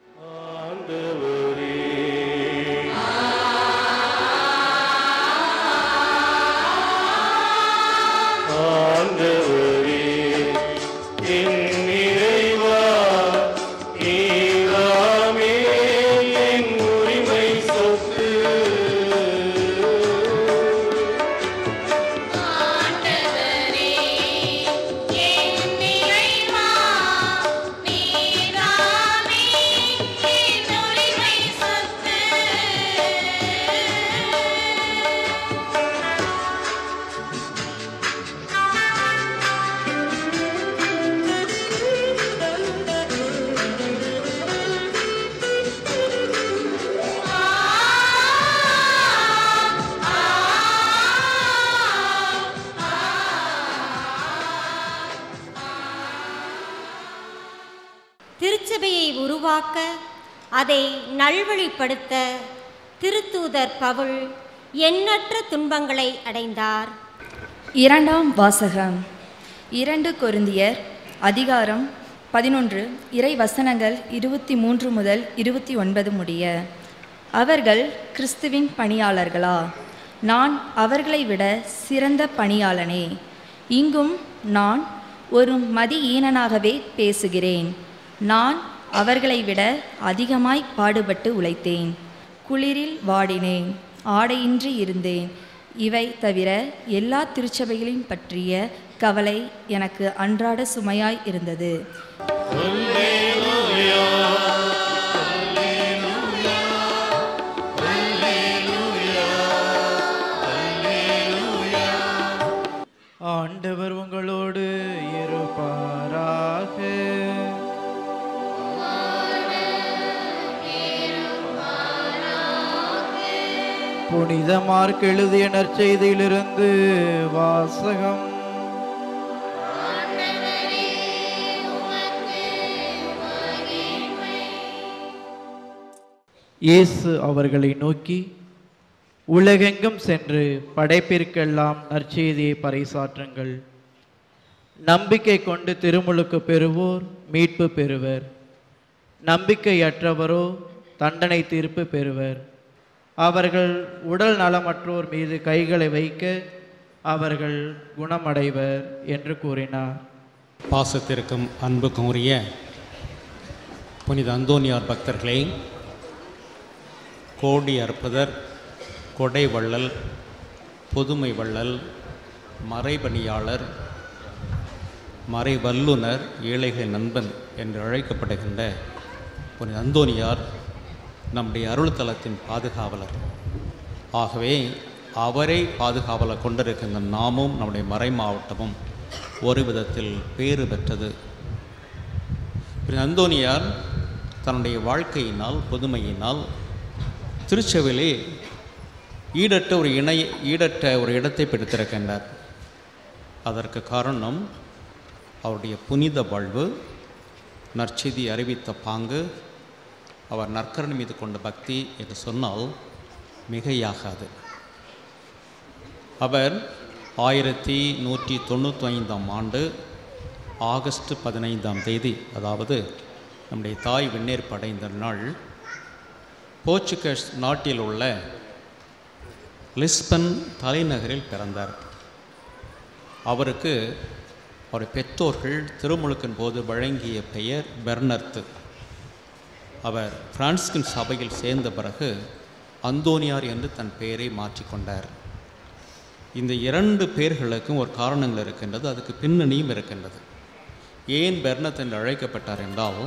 ஆண்டவரே என் இறைவா நீதாமே என் உரிமை சொத்து திருச்சபையை உருவாக்க அதை நல்வழிப்படுத்த திருத்தூதர் பவுல் எண்ணற்ற துன்பங்களை அடைந்தார் இரண்டாம் வாசகம் இரண்டு கொரிந்தியர் அதிகாரம் பதினொன்று இறை வசனங்கள் இருபத்தி மூன்று முதல் இருபத்தி ஒன்பது முடிய அவர்கள் கிறிஸ்துவின் பணியாளர்களா நான் அவர்களை விட சிறந்த பணியாளனே இங்கும் நான் ஒரு மதியீனனாகவே பேசுகிறேன் நான் அவர்களை விட அதிகமாய் பாடுபட்டு உழைத்தேன் குளிரில் வாடினேன் ஆடையின்றி இருந்தேன் இவை தவிர எல்லா திருச்சபைகளையும் பற்றிய கவலை எனக்கு அன்றாட சுமையாய் இருந்தது ஆண்டவர் உங்களோடு இருப்பாராக புனித மார்க் எழுதிய நற்செய்தியிலிருந்து வாசகம் இயேசு அவர்களை நோக்கி உலகெங்கும் சென்று படைப்பிற்கெல்லாம் நற்செய்தியை பறைசாற்றுங்கள் நம்பிக்கை கொண்டு திருமுழுக்கு பெறுவோர் மீட்பு பெறுவர் நம்பிக்கையற்றவரோ தண்டனை தீர்ப்பு பெறுவர் அவர்கள் உடல் நலமற்றோர் மீது கைகளை வைக்க அவர்கள் குணமடைவர் என்று கூறினார் பாசத்திற்கும் அன்புக்கும் உரிய புனித அந்தோனியார் பக்தர்களே கோடி அற்புதர் கொடை வள்ளல் புதுமை வள்ளல் மறைபணியாளர் மறை வல்லுனர் ஏழைகளின் நண்பன் என்று அழைக்கப்படுகின்ற புனித அந்தோனியார் நம்முடைய அருள்தலத்தின் பாதுகாவலர் ஆகவே அவரை பாதுகாவலர் கொண்டிருக்கின்ற நாமும் நம்முடைய மறை மாவட்டமும் ஒரு விதத்தில் பேறு பெற்றது புனித அந்தோனியார் தன்னுடைய வாழ்க்கையினால் புதுமையினால் திருச்செவிலே ஈடற்ற ஒரு இணை ஈடற்ற ஒரு இடத்தை பிடித்திருக்கின்றார் அதற்கு காரணம் அவருடைய புனித வாழ்வு நற்செய்தி அறிவித்த பாங்கு அவர் நற்கரண் மீது கொண்ட பக்தி என்று சொன்னால் மிகையாகாது அவர் ஆயிரத்தி நூற்றி தொண்ணூற்றி ஐந்தாம் ஆண்டு ஆகஸ்ட் பதினைந்தாம் தேதி அதாவது நம்முடைய தாய் வெந்நீர் படைந்த நாள் போர்ச்சுகஸ் நாட்டில் உள்ள லிஸ்பன் தலைநகரில் பிறந்தார் அவருக்கு அவருடைய பெற்றோர்கள் திருமுழுக்கின் போது வழங்கிய பெயர் பெர்னர்த்து அவர் பிரான்ஸ்கின் சபையில் சேர்ந்த பிறகு அந்தோனியார் என்று தன் பெயரை மாற்றிக்கொண்டார் இந்த இரண்டு பெயர்களுக்கும் ஒரு காரணங்கள் இருக்கின்றது அதுக்கு பின்னணியும் இருக்கின்றது ஏன் பெர்னத் என்று அழைக்கப்பட்டார் என்றால்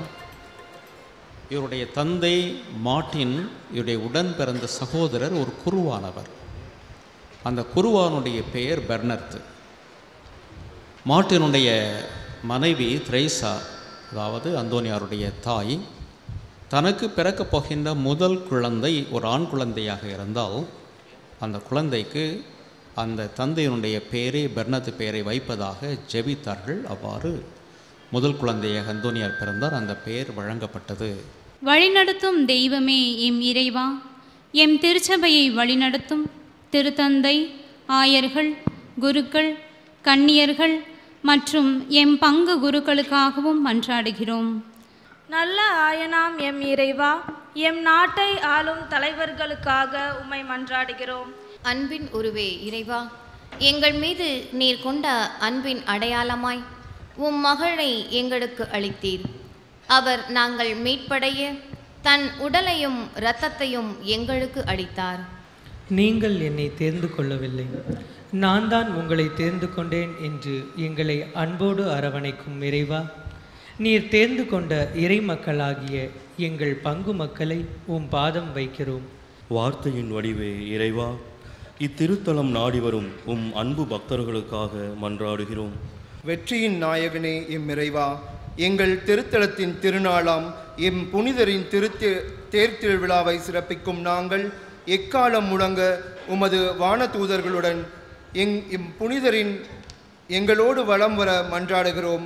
இவருடைய தந்தை மார்ட்டின் இவருடைய உடன் பிறந்த சகோதரர் ஒரு குருவானவர் அந்த குருவானுடைய பெயர் பெர்னர்த்து மார்ட்டினுடைய மனைவி திரைசா அதாவது அந்தோனியாருடைய தாய் தனக்கு பிறக்கப் போகின்ற முதல் குழந்தை ஒரு ஆண் குழந்தையாக இருந்தால் அந்த குழந்தைக்கு அந்த தந்தையினுடைய பெயரை பெர்னத்து பெயரை வைப்பதாக ஜெபித்தார்கள் அவ்வாறு முதல் குழந்தையாக அந்தோனியார் பிறந்தார் அந்த பெயர் வழங்கப்பட்டது வழிநடத்தும் தெய்வமே எம் இறைவா எம் திருச்சபையை வழிநடத்தும் திருத்தந்தை ஆயர்கள் குருக்கள் கன்னியர்கள் மற்றும் எம் பங்கு குருக்களுக்காகவும் மன்றாடுகிறோம் நல்ல ஆயனாம் எம் இறைவா எம் நாட்டை ஆளும் தலைவர்களுக்காக உம்மை மன்றாடுகிறோம் அன்பின் உருவே இறைவா எங்கள் மீது நீர் கொண்ட அன்பின் அடையாளமாய் உம் மகளை எங்களுக்கு அளித்தீர் அவர் நாங்கள் மீட்படைய தன் உடலையும் இரத்தத்தையும் எங்களுக்கு அளித்தார் நீங்கள் என்னை தேர்ந்து கொள்ளவில்லை நான் தான் உங்களை தேர்ந்து கொண்டேன் என்று எங்களை அன்போடு அரவணைக்கும் இறைவா நீர் தேர்ந்து கொண்ட இறை மக்களாகிய எங்கள் பங்கு மக்களை உம் பாதம் வைக்கிறோம் வார்த்தையின் வடிவே இறைவா இத்திருத்தலம் நாடி வரும் உம் அன்பு பக்தர்களுக்காக மன்றாடுகிறோம் வெற்றியின் நாயகனே எம் இறைவா எங்கள் திருத்தலத்தின் திருநாளாம் எம் புனிதரின் திருத்தி தேர்திருவிழாவை சிறப்பிக்கும் நாங்கள் எக்காலம் முழங்க உமது வானதூதர்களுடன் எங் இம் புனிதரின் எங்களோடு வலம் வர மன்றாடுகிறோம்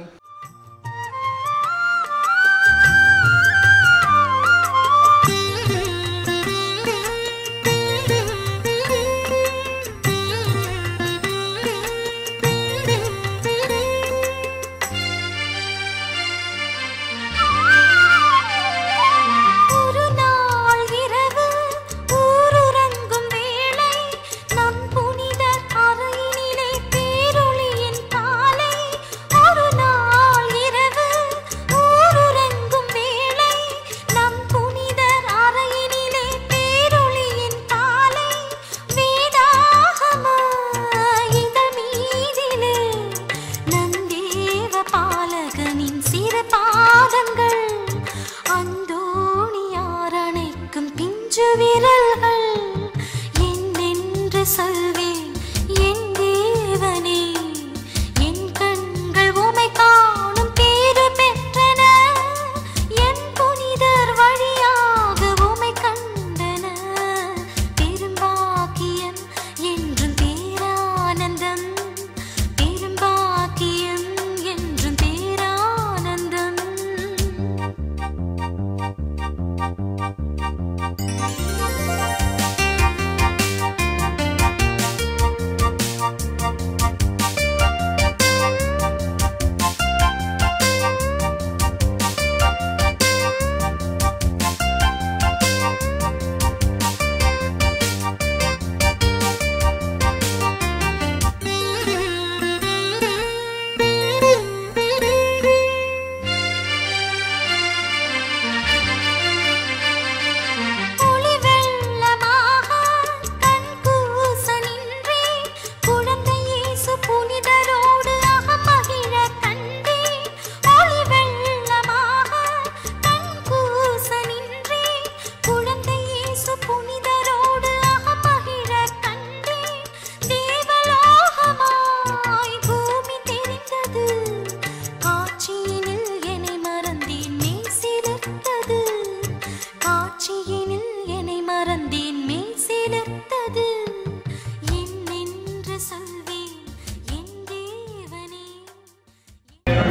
ஒரு நாள் இரவு ஊருறங்கும் வேளை நம் புனிதர் அறையினிலே பேரொளியின் காலை ஒரு நாள்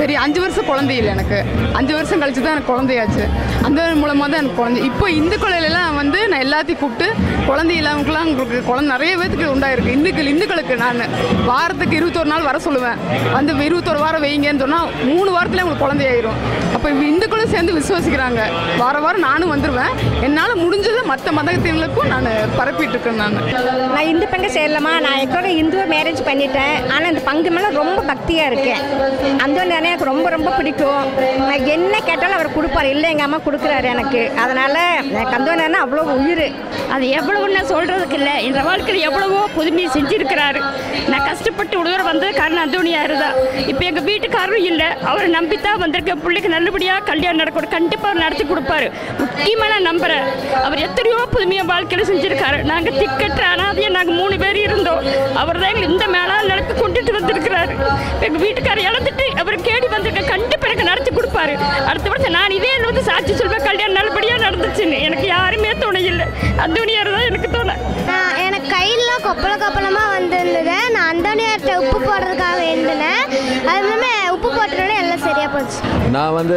பெரிய அஞ்சு வருஷம் குழந்தை இல்லை எனக்கு அஞ்சு வருஷம் கழிச்சு தான் எனக்கு குழந்தையாச்சு அந்த மூலமாக தான் எனக்கு குழந்தை இப்போ இந்துக்களெல்லாம் வந்து நான் எல்லாத்தையும் கூப்பிட்டு குழந்தை இல்லாமக்கெல்லாம் உங்களுக்கு குழந்தை நிறைய பேத்துக்கு உண்டாயிருக்கு இந்துக்கள் இந்துக்களுக்கு நான் வாரத்துக்கு இருபத்தொரு நாள் வர சொல்லுவேன் வந்து இருபத்தொரு வாரம் வைங்கன்னு சொன்னால் மூணு வாரத்தில் உங்களுக்கு குழந்தையாயிரும் அப்போ இந்துக்களும் சேர்ந்து விசுவாசிக்கிறாங்க வார வாரம் நானும் வந்துடுவேன் என்னால் முடிஞ்சதை மற்ற மதத்தினருக்கும் நான் பரப்பிட்டு இருக்கேன் நான் நான் இந்து பங்கு சேரலமா நான் எங்களோட இந்துவை மேரேஜ் பண்ணிட்டேன் ஆனால் இந்த பங்கு மேலே ரொம்ப பக்தியாக இருக்கேன் அந்த எனக்கு ரொம்ப ரொம்ப பிடிக்கும் நான் என்ன கேட்டாலும் அவர் கொடுப்பாரு இல்லை எங்கள் அம்மா கொடுக்குறாரு எனக்கு அதனால் எனக்கு அந்த அவ்வளோ உயிர் அது எவ்வளவு நான் சொல்கிறதுக்கு இல்லை இந்த வாழ்க்கையில் எவ்வளவோ புதுமையை செஞ்சிருக்கிறாரு நான் கஷ்டப்பட்டு உடவர் வந்தது காரணம் அந்தோணியாரு தான் இப்போ எங்கள் வீட்டுக்காரரும் இல்லை அவரை நம்பித்தான் வந்திருக்க பிள்ளைக்கு நல்லபடியாக கல்யாணம் நடக்கணும் கண்டிப்பாக அவர் நடத்தி கொடுப்பாரு முக்கியமாக நான் நம்புகிறேன் அவர் எத்தனையோ புதுமையாக வாழ்க்கையில் செஞ்சுருக்காரு நாங்கள் திக்கற்ற அனாதையாக நாங்கள் மூணு பேர் இருந்தோம் அவர் தான் எங்களை இந்த மேலான நிலைக்கு கொண்டுட்டு வந்திருக்கிறாரு எங்கள் வீட்டுக்காரர் இழந்துட்டு அவர் கேடி வந்திருக்க கண்டிப்பாக எனக்கு நடத்தி கொடுப்பாரு அடுத்த வருஷம் நான் இதே வந்து சாட்சி சொல்வேன் கல்யாணம் நல்லபடியாக நடந்துச்சுன்னு எனக்கு யாருமே துணை இல்லை அந்தோணியார் தான் எனக்கு துணை நான் எனக்கு கையிலாம் கொப்பள கொப்பளமாக வந்திருந்தது நான் அந்தோனியார்கிட்ட உப்பு போடுறதுக்காக இருந்தேன் அது இல்லாமல் உப்பு போட்டோன்னே எல்லாம் சரியாக போச்சு நான் வந்து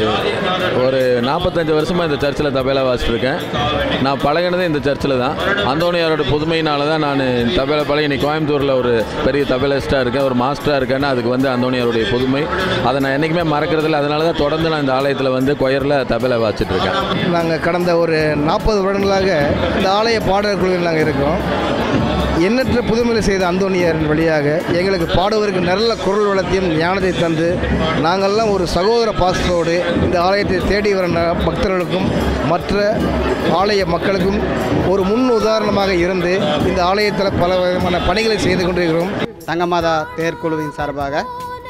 ஒரு நாற்பத்தஞ்சு வருஷமாக இந்த சர்ச்சில் தபேலா வாசிச்சிருக்கேன் நான் பழகினதே இந்த சர்ச்சில் தான் அந்தோணியாரோட புதுமையினால தான் நான் தபேலா பழகி இன்னைக்கு கோயம்புத்தூரில் ஒரு பெரிய தபேலிஸ்ட்டாக இருக்கேன் ஒரு மாஸ்டராக இருக்கேன்னா அதுக்கு வந்து அந்தோணியாருடைய புதுமை அதை நான் என்றைக்குமே மறக்கறதில்ல அதனால தான் தொடர்ந்து நான் இந்த ஆலயத்தில் வந்து கொயரில் தபேலா வாசிச்சிட்டு இருக்கேன் நாங்கள் கடந்த ஒரு நாற்பது வருடங்களாக இந்த ஆலய பாடல் குழுவில் நாங்கள் இருக்கோம் எண்ணற்ற புதுமைகளை செய்த அந்தோணியாரின் வழியாக எங்களுக்கு பாடுவதற்கு நல்ல குரல் வளத்தையும் ஞானத்தை தந்து நாங்கள்லாம் ஒரு சகோதர பாசத்தோடு இந்த ஆலயத்தை தேடி வர ந- பக்தர்களுக்கும் மற்ற ஆலய மக்களுக்கும் ஒரு முன் உதாரணமாக இருந்து இந்த ஆலயத்தில் பல விதமான பணிகளை செய்து கொண்டிருக்கிறோம் தங்கமாதா தேர்க்குழுவின் சார்பாக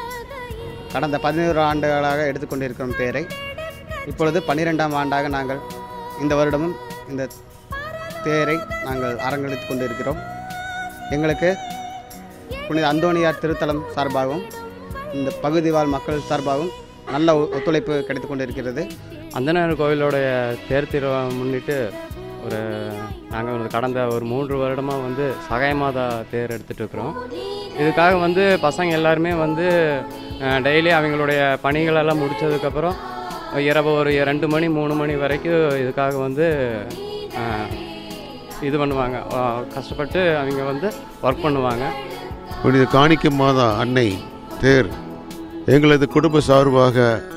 கடந்த பதினோரு ஆண்டுகளாக எடுத்துக்கொண்டிருக்கிறோம் தேரை இப்பொழுது பன்னிரெண்டாம் ஆண்டாக நாங்கள் இந்த வருடமும் இந்த தேரை நாங்கள் அரங்கெடுத்து கொண்டிருக்கிறோம் எங்களுக்கு புனித அந்தோணியார் திருத்தலம் சார்பாகவும் இந்த பகுதி வாழ் மக்கள் சார்பாகவும் நல்ல ஒ- ஒத்துழைப்பு கிடைத்து கொண்டிருக்கிறது அந்தனர் கோவிலோடைய தேர் திருவிழா முன்னிட்டு ஒரு நாங்கள் ஒரு கடந்த ஒரு மூன்று வருடமாக வந்து சகாய மாதா தேர் எடுத்துகிட்டு இருக்கிறோம் இதுக்காக வந்து பசங்க எல்லாருமே வந்து டெய்லி அவங்களுடைய பணிகளெல்லாம் முடித்ததுக்கப்புறம் இரவு ஒரு ரெண்டு மணி மூணு மணி வரைக்கும் இதுக்காக வந்து அஹ், இது பண்ணுவாங்க அஹ், கஷ்டப்பட்டு அவங்க வந்து ஒர்க் பண்ணுவாங்க புனித காணிக்க மாதா அன்னை தேர் எங்களது குடும்ப சார்பாக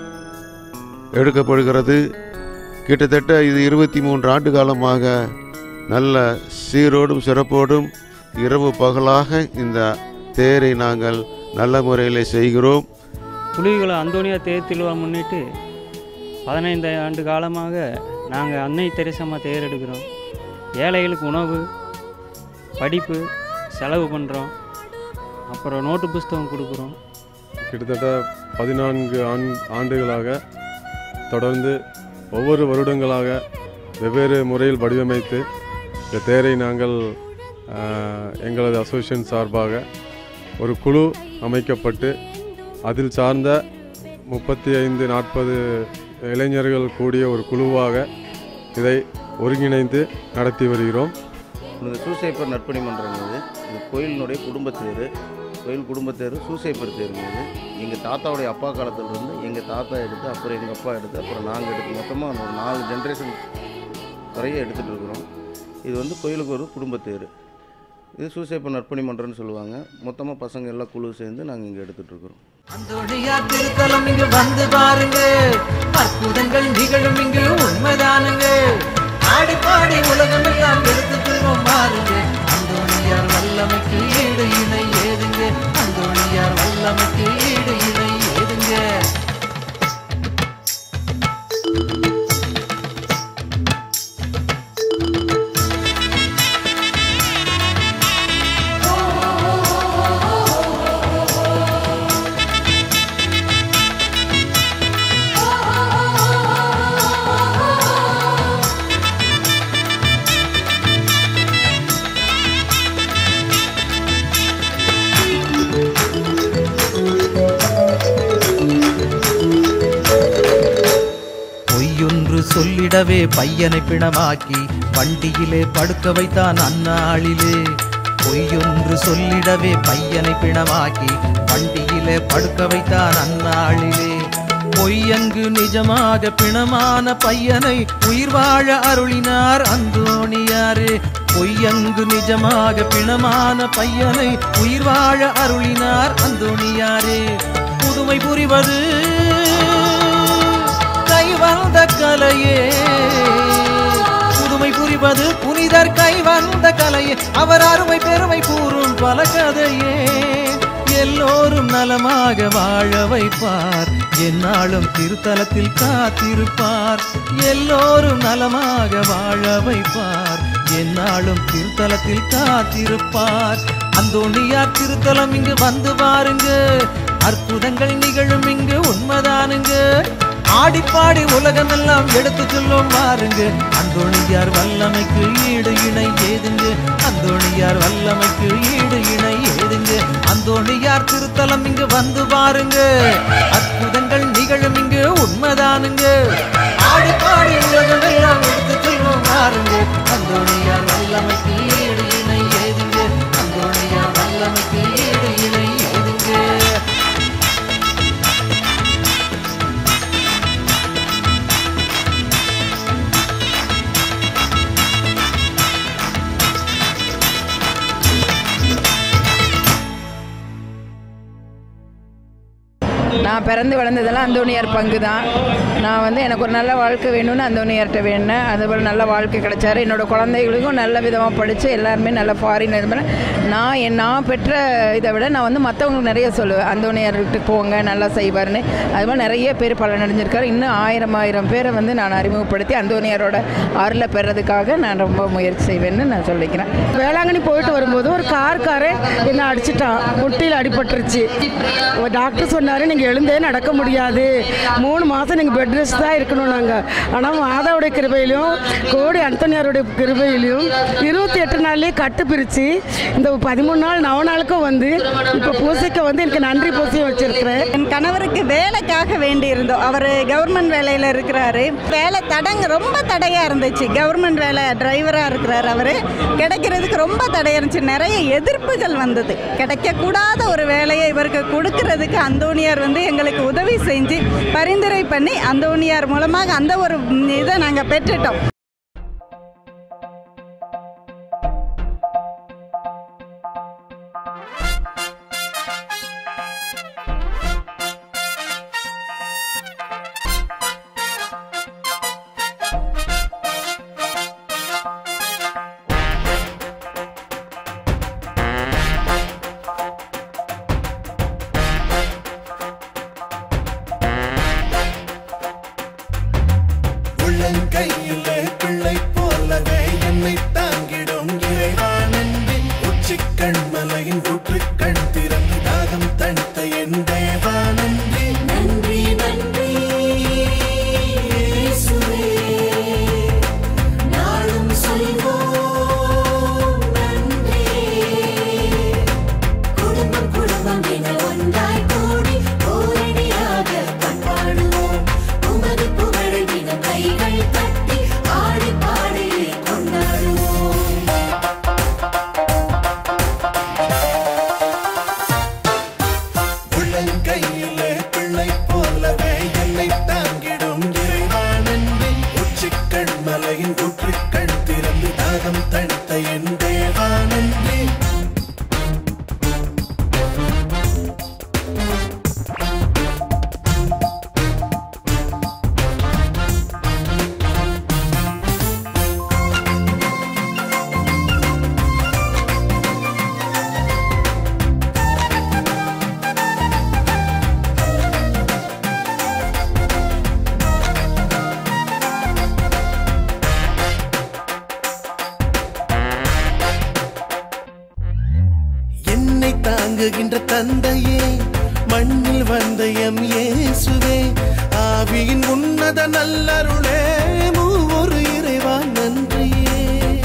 எடுக்கப்படுகிறது கிட்டத்தட்ட இது இருபத்தி மூன்று ஆண்டு காலமாக நல்ல சீரோடும் சிறப்போடும் இரவு பகலாக இந்த தேரை நாங்கள் நல்ல முறையில் செய்கிறோம் புலிகுளம் அந்தோனியா தேர் திருவிழா முன்னிட்டு பதினைந்து ஆண்டு காலமாக நாங்கள் அன்னை தெரசம்மா தேர் எடுக்கிறோம் ஏழைகளுக்கு உணவு படிப்பு செலவு பண்ணுறோம் அப்புறம் நோட்டு புஸ்தகம் கொடுக்குறோம் கிட்டத்தட்ட பதினான்கு ஆண் ஆண்டுகளாக தொடர்ந்து ஒவ்வொரு வருடங்களாக வெவ்வேறு முறையில் வடிவமைத்து இந்த தேரை நாங்கள் ஆஹ், எங்களது அசோசியேஷன் சார்பாக ஒரு குழு அமைக்கப்பட்டு அதில் சார்ந்த முப்பத்தி ஐந்து நாற்பது இளைஞர்கள் கூடிய ஒரு குழுவாக இதை ஒருங்கிணைந்து நடத்தி வருகிறோம் இந்த சூசைப்பர் நற்பணி மன்றம் இது இது கோயிலினுடைய குடும்பத்தேர் கோயில் குடும்பத்தேர் சூசைப்பர் தேருங்க இது எங்கள் தாத்தாவுடைய அப்பா காலத்திலிருந்து எங்கள் தாத்தா எடுத்து அப்புறம் எங்கள் அப்பா எடுத்து அப்புறம் நாங்கள் எடுத்து மொத்தமாக ஒரு நாலு ஜென்ரேஷன் வரைய எடுத்துகிட்டு இருக்கிறோம் இது வந்து கோயிலுக்கு ஒரு குடும்பத்தேர் இது சூசைப்பர் நற்பணி மன்றம்னு சொல்லுவாங்க மொத்தமாக பசங்க எல்லாம் குழு சேர்ந்து நாங்கள் இங்கே எடுத்துகிட்டு இருக்கிறோம் அந்தோணியார் திருத்தலம் இங்கு வந்து பாருங்க அற்புதங்கள் நிகழும் இங்கு உண்மைதானுங்க ஆடி பாடி உலகம் எல்லாம் எடுத்து கொள்வோம் பாருங்க அந்தோணியார் வல்லமைக்கு ஈடு இணை ஏதுங்க அந்தோணியார் வல்லமைக்கு ஈடு இணை ஏதுங்க பொய்யொன்று சொல்லிடவே பையனை பிணமாக்கி வண்டியிலே படுக்க வைத்தான் அந்நாளிலே பொய்யொன்று சொல்லிடவே பையனை பிணமாக்கி வண்டியிலே படுக்க வைத்தான் அந்நாளிலே பொய்யங்கு நிஜமாக பிணமான பையனை உயிர் வாழ அருளினார் அந்தோணியாரே பொய்யங்கு நிஜமாக பிணமான பையனை உயிர் வாழ அருளினார் அந்தோணியாரே புதுமை புரிவது கைவந்த கலையே புதுமை புரிவது புனிதர் கைவந்த கலையே அவர் அருமை பெருமை கூறும் பல கதையே எல்லோரும் நலமாக வாழ வைப்பார் என்னாலும் திருத்தலத்தில் காத்திருப்பார் எல்லோரும் நலமாக வாழ வைப்பார் என்னாலும் திருத்தலத்தில் காத்திருப்பார் அந்தோணியார் திருத்தலம் இங்கு வந்து பாருங்க அற்புதங்கள் நிகழும் இங்கு உண்மைதானுங்க ஆடிப்பாடி உலகமெல்லாம் எடுத்து சொல்லும் பாருங்க அந்தோணியார் வல்லமைக்கு ஈடு இணை ஏதுங்க அந்தோணியார் வல்லமைக்கு ஈடு இணை ஏதுங்க அந்தோணியார் திருத்தலம் இங்கு வந்து பாருங்க அற்புதங்கள் நிகழும் இங்கு உண்மைதானுங்க ஆடிப்பாடி உலகமெல்லாம் எடுத்து சொல்லும் பாருங்க அந்தோணியார் வல்லமைக்கு ஈடு இணை ஏதுங்க அந்தோணியார் வல்லமைக்கு ஈடு இணை ஏதுங்க நான் பிறந்து வளர்ந்ததெல்லாம் அந்தோணியார் பங்கு தான் நான் வந்து எனக்கு ஒரு நல்ல வாழ்க்கை வேணும்னு அந்தோணியார்கிட்ட வேணுனேன் அதுபோல் நல்ல வாழ்க்கை கிடைச்சாரு என்னோட குழந்தைகளுக்கும் நல்ல விதமாக படித்து எல்லாருமே நல்ல ஃபாரின் இது பண்ண நான் என் நான் பெற்ற இதை விட நான் வந்து மற்றவங்களுக்கு நிறைய சொல்லுவேன் அந்தோணியார்கிட்ட போங்க நல்லா செய்வார்னு அது மாதிரி நிறைய பேர் பலன் அடைஞ்சிருக்காரு இன்னும் ஆயிரம் ஆயிரம் பேரை வந்து நான் அறிமுகப்படுத்தி அந்தோணியாரோட அருளை பெறதுக்காக நான் ரொம்ப முயற்சி செய்வேன்னு நான் சொல்லிக்கிறேன் வேளாங்கண்ணி போயிட்டு வரும்போது ஒரு கார்காரன் என்னை அடிச்சிட்டான் முட்டியில் அடிபட்டுருச்சு ஒரு டாக்டர் சொன்னார் நீங்கள் எழுந்தே நடக்க முடியாது மூணு மாதம் நீங்கள் பெட் ரெஸ்ட் தான் இருக்கணும் நாங்கள் ஆனால் மாதாவுடைய கிருபையிலையும் கோடி அந்தனியாருடைய கிருபையிலையும் இருபத்தி எட்டு நாள்லேயே கட்டு பிரித்து இந்த பதிமூணு நாள் நவ நாளுக்கும் வந்து இப்போ பூசைக்கு வந்து எனக்கு நன்றி பூசையும் வச்சுருக்கிறேன் என் கணவருக்கு வேலைக்காக வேண்டி இருந்தோம் அவர் கவர்மெண்ட் வேலையில் இருக்கிறாரு வேலை தடங்க ரொம்ப தடையாக இருந்துச்சு கவர்மெண்ட் வேலை டிரைவராக இருக்கிறார் அவர் கிடைக்கிறதுக்கு ரொம்ப தடையாக இருந்துச்சு நிறைய எதிர்ப்புகள் வந்தது கிடைக்கக்கூடாத ஒரு வேலையை இவருக்கு கொடுக்கறதுக்கு அந்தோணியார் வந்து எங்களுக்கு உதவி செஞ்சு பரிந்துரை பண்ணி அந்தோணியார் மூலமாக அந்த ஒரு இதை நாங்கள் பெற்றுட்டோம் உள்ளங்கையிலே பிள்ளை போலவே என்னை தாங்கிடும் இறைவானந்தி உச்சிக்கண் மலையின் ஊற்றுக்கண் திறந்து தாகம் தணித்த என் தேவானந்தி நன்றி நன்றி இயேசுவே. நாளும் சொல்வோம் நன்றி. குடும்பம் குடும்பம் என ஒன்றாய் கூடி ஓரணியாக கொண்டாடுவோம் உமது புகழை தினம் கைகள் தட்டி ஆடி பாடி கொண்டாடுவோம் உள்ளங்கையிலே பிள்ளை போலவே என்னை தாங்கிடும் இறைவானந்தி உச்சிக்கண் மலையின் ஊற்றுக்கண் திறந்து தாகம் தணித்த என் தேவானந்தி என்னை தாங்குகின்ற தந்தையே மண்ணில் வந்த எம் இயேசுவே ஆவியின் உன்னத நல்லருளே மூவொரு இறைவா நன்றியே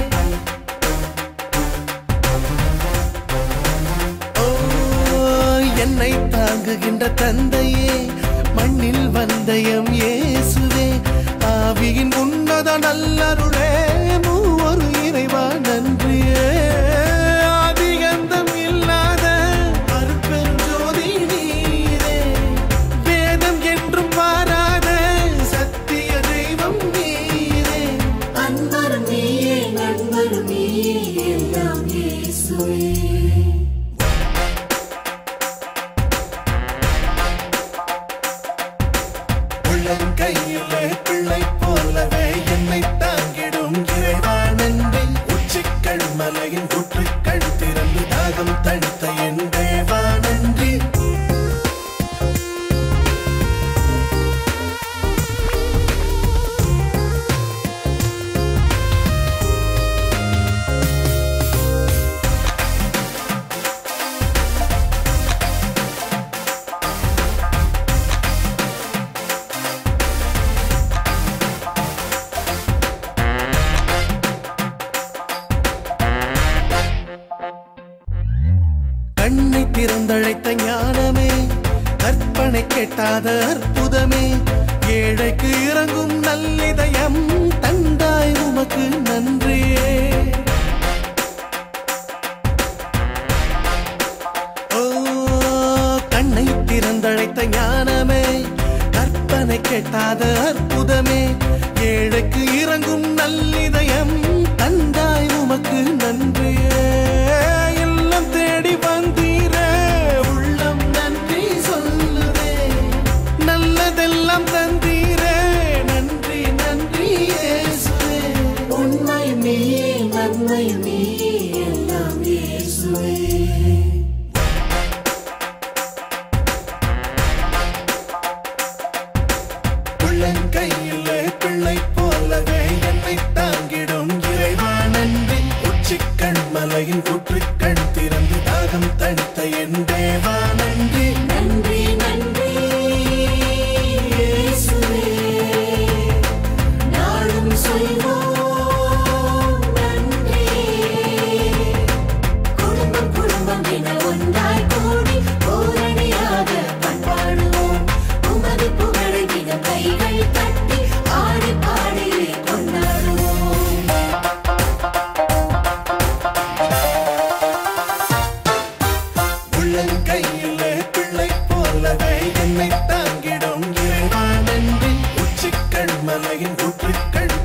ஓ என்னை தாங்குகின்ற தந்தையே மண்ணில் வந்த எம் இயேசுவே ஆவியின் உன்னத நல்லருளே மூவொரு இறைவா நன்றியே ஆதி கண்ணை திறந்தழைத்த ஞானமே கற்பனை கெட்டாத அற்புதமே ஏழைக்கு இறங்கும் நல்லிதயம் தந்தாய் உமக்கு நன்றியே ஓ கண்ணை திறந்தழைத்த ஞானமே கற்பனை கெட்டாத அற்புதமே ஏழைக்கு இறங்கும் நல்லிதயம் தந்தாய் உமக்கு நன்றியே இல்லம் தேடி வந்தீரே உள்ளம் நன்றி சொல்லுதே நல்லதெல்லாம் தந்தீரே நன்றி நன்றி இயேசுவே உண்மை நீயே நன்மை நீயே எல்லாம் இயேசுவே உள்ளங்கையிலே பிள்ளை போலவே என்னை தாங்கிடும் இறைவா நன்றி உச்சிக்கண் மலையின் ஊற்றுக்கண் திறந்து தாகம் தணித்த என் தேவா நன்றி நன்றி நன்றி இயேசுவே நாளும் சொல்வோம் நன்றி குடும்பம் குடும்பம் என ஒன்றாய் கூடி பூரணியாக பண்பாடுவோம் உமது புகழை தினம் கைகள் தட்டி ஆடி பாடி கொண்டாடுவோம் உள்ளங்கையிலே பிள்ளை போலவே என்னை தாங்கிடும் இறைவா நன்றி உச்சிக்கண் மலையின் ஊற்றுக்கண்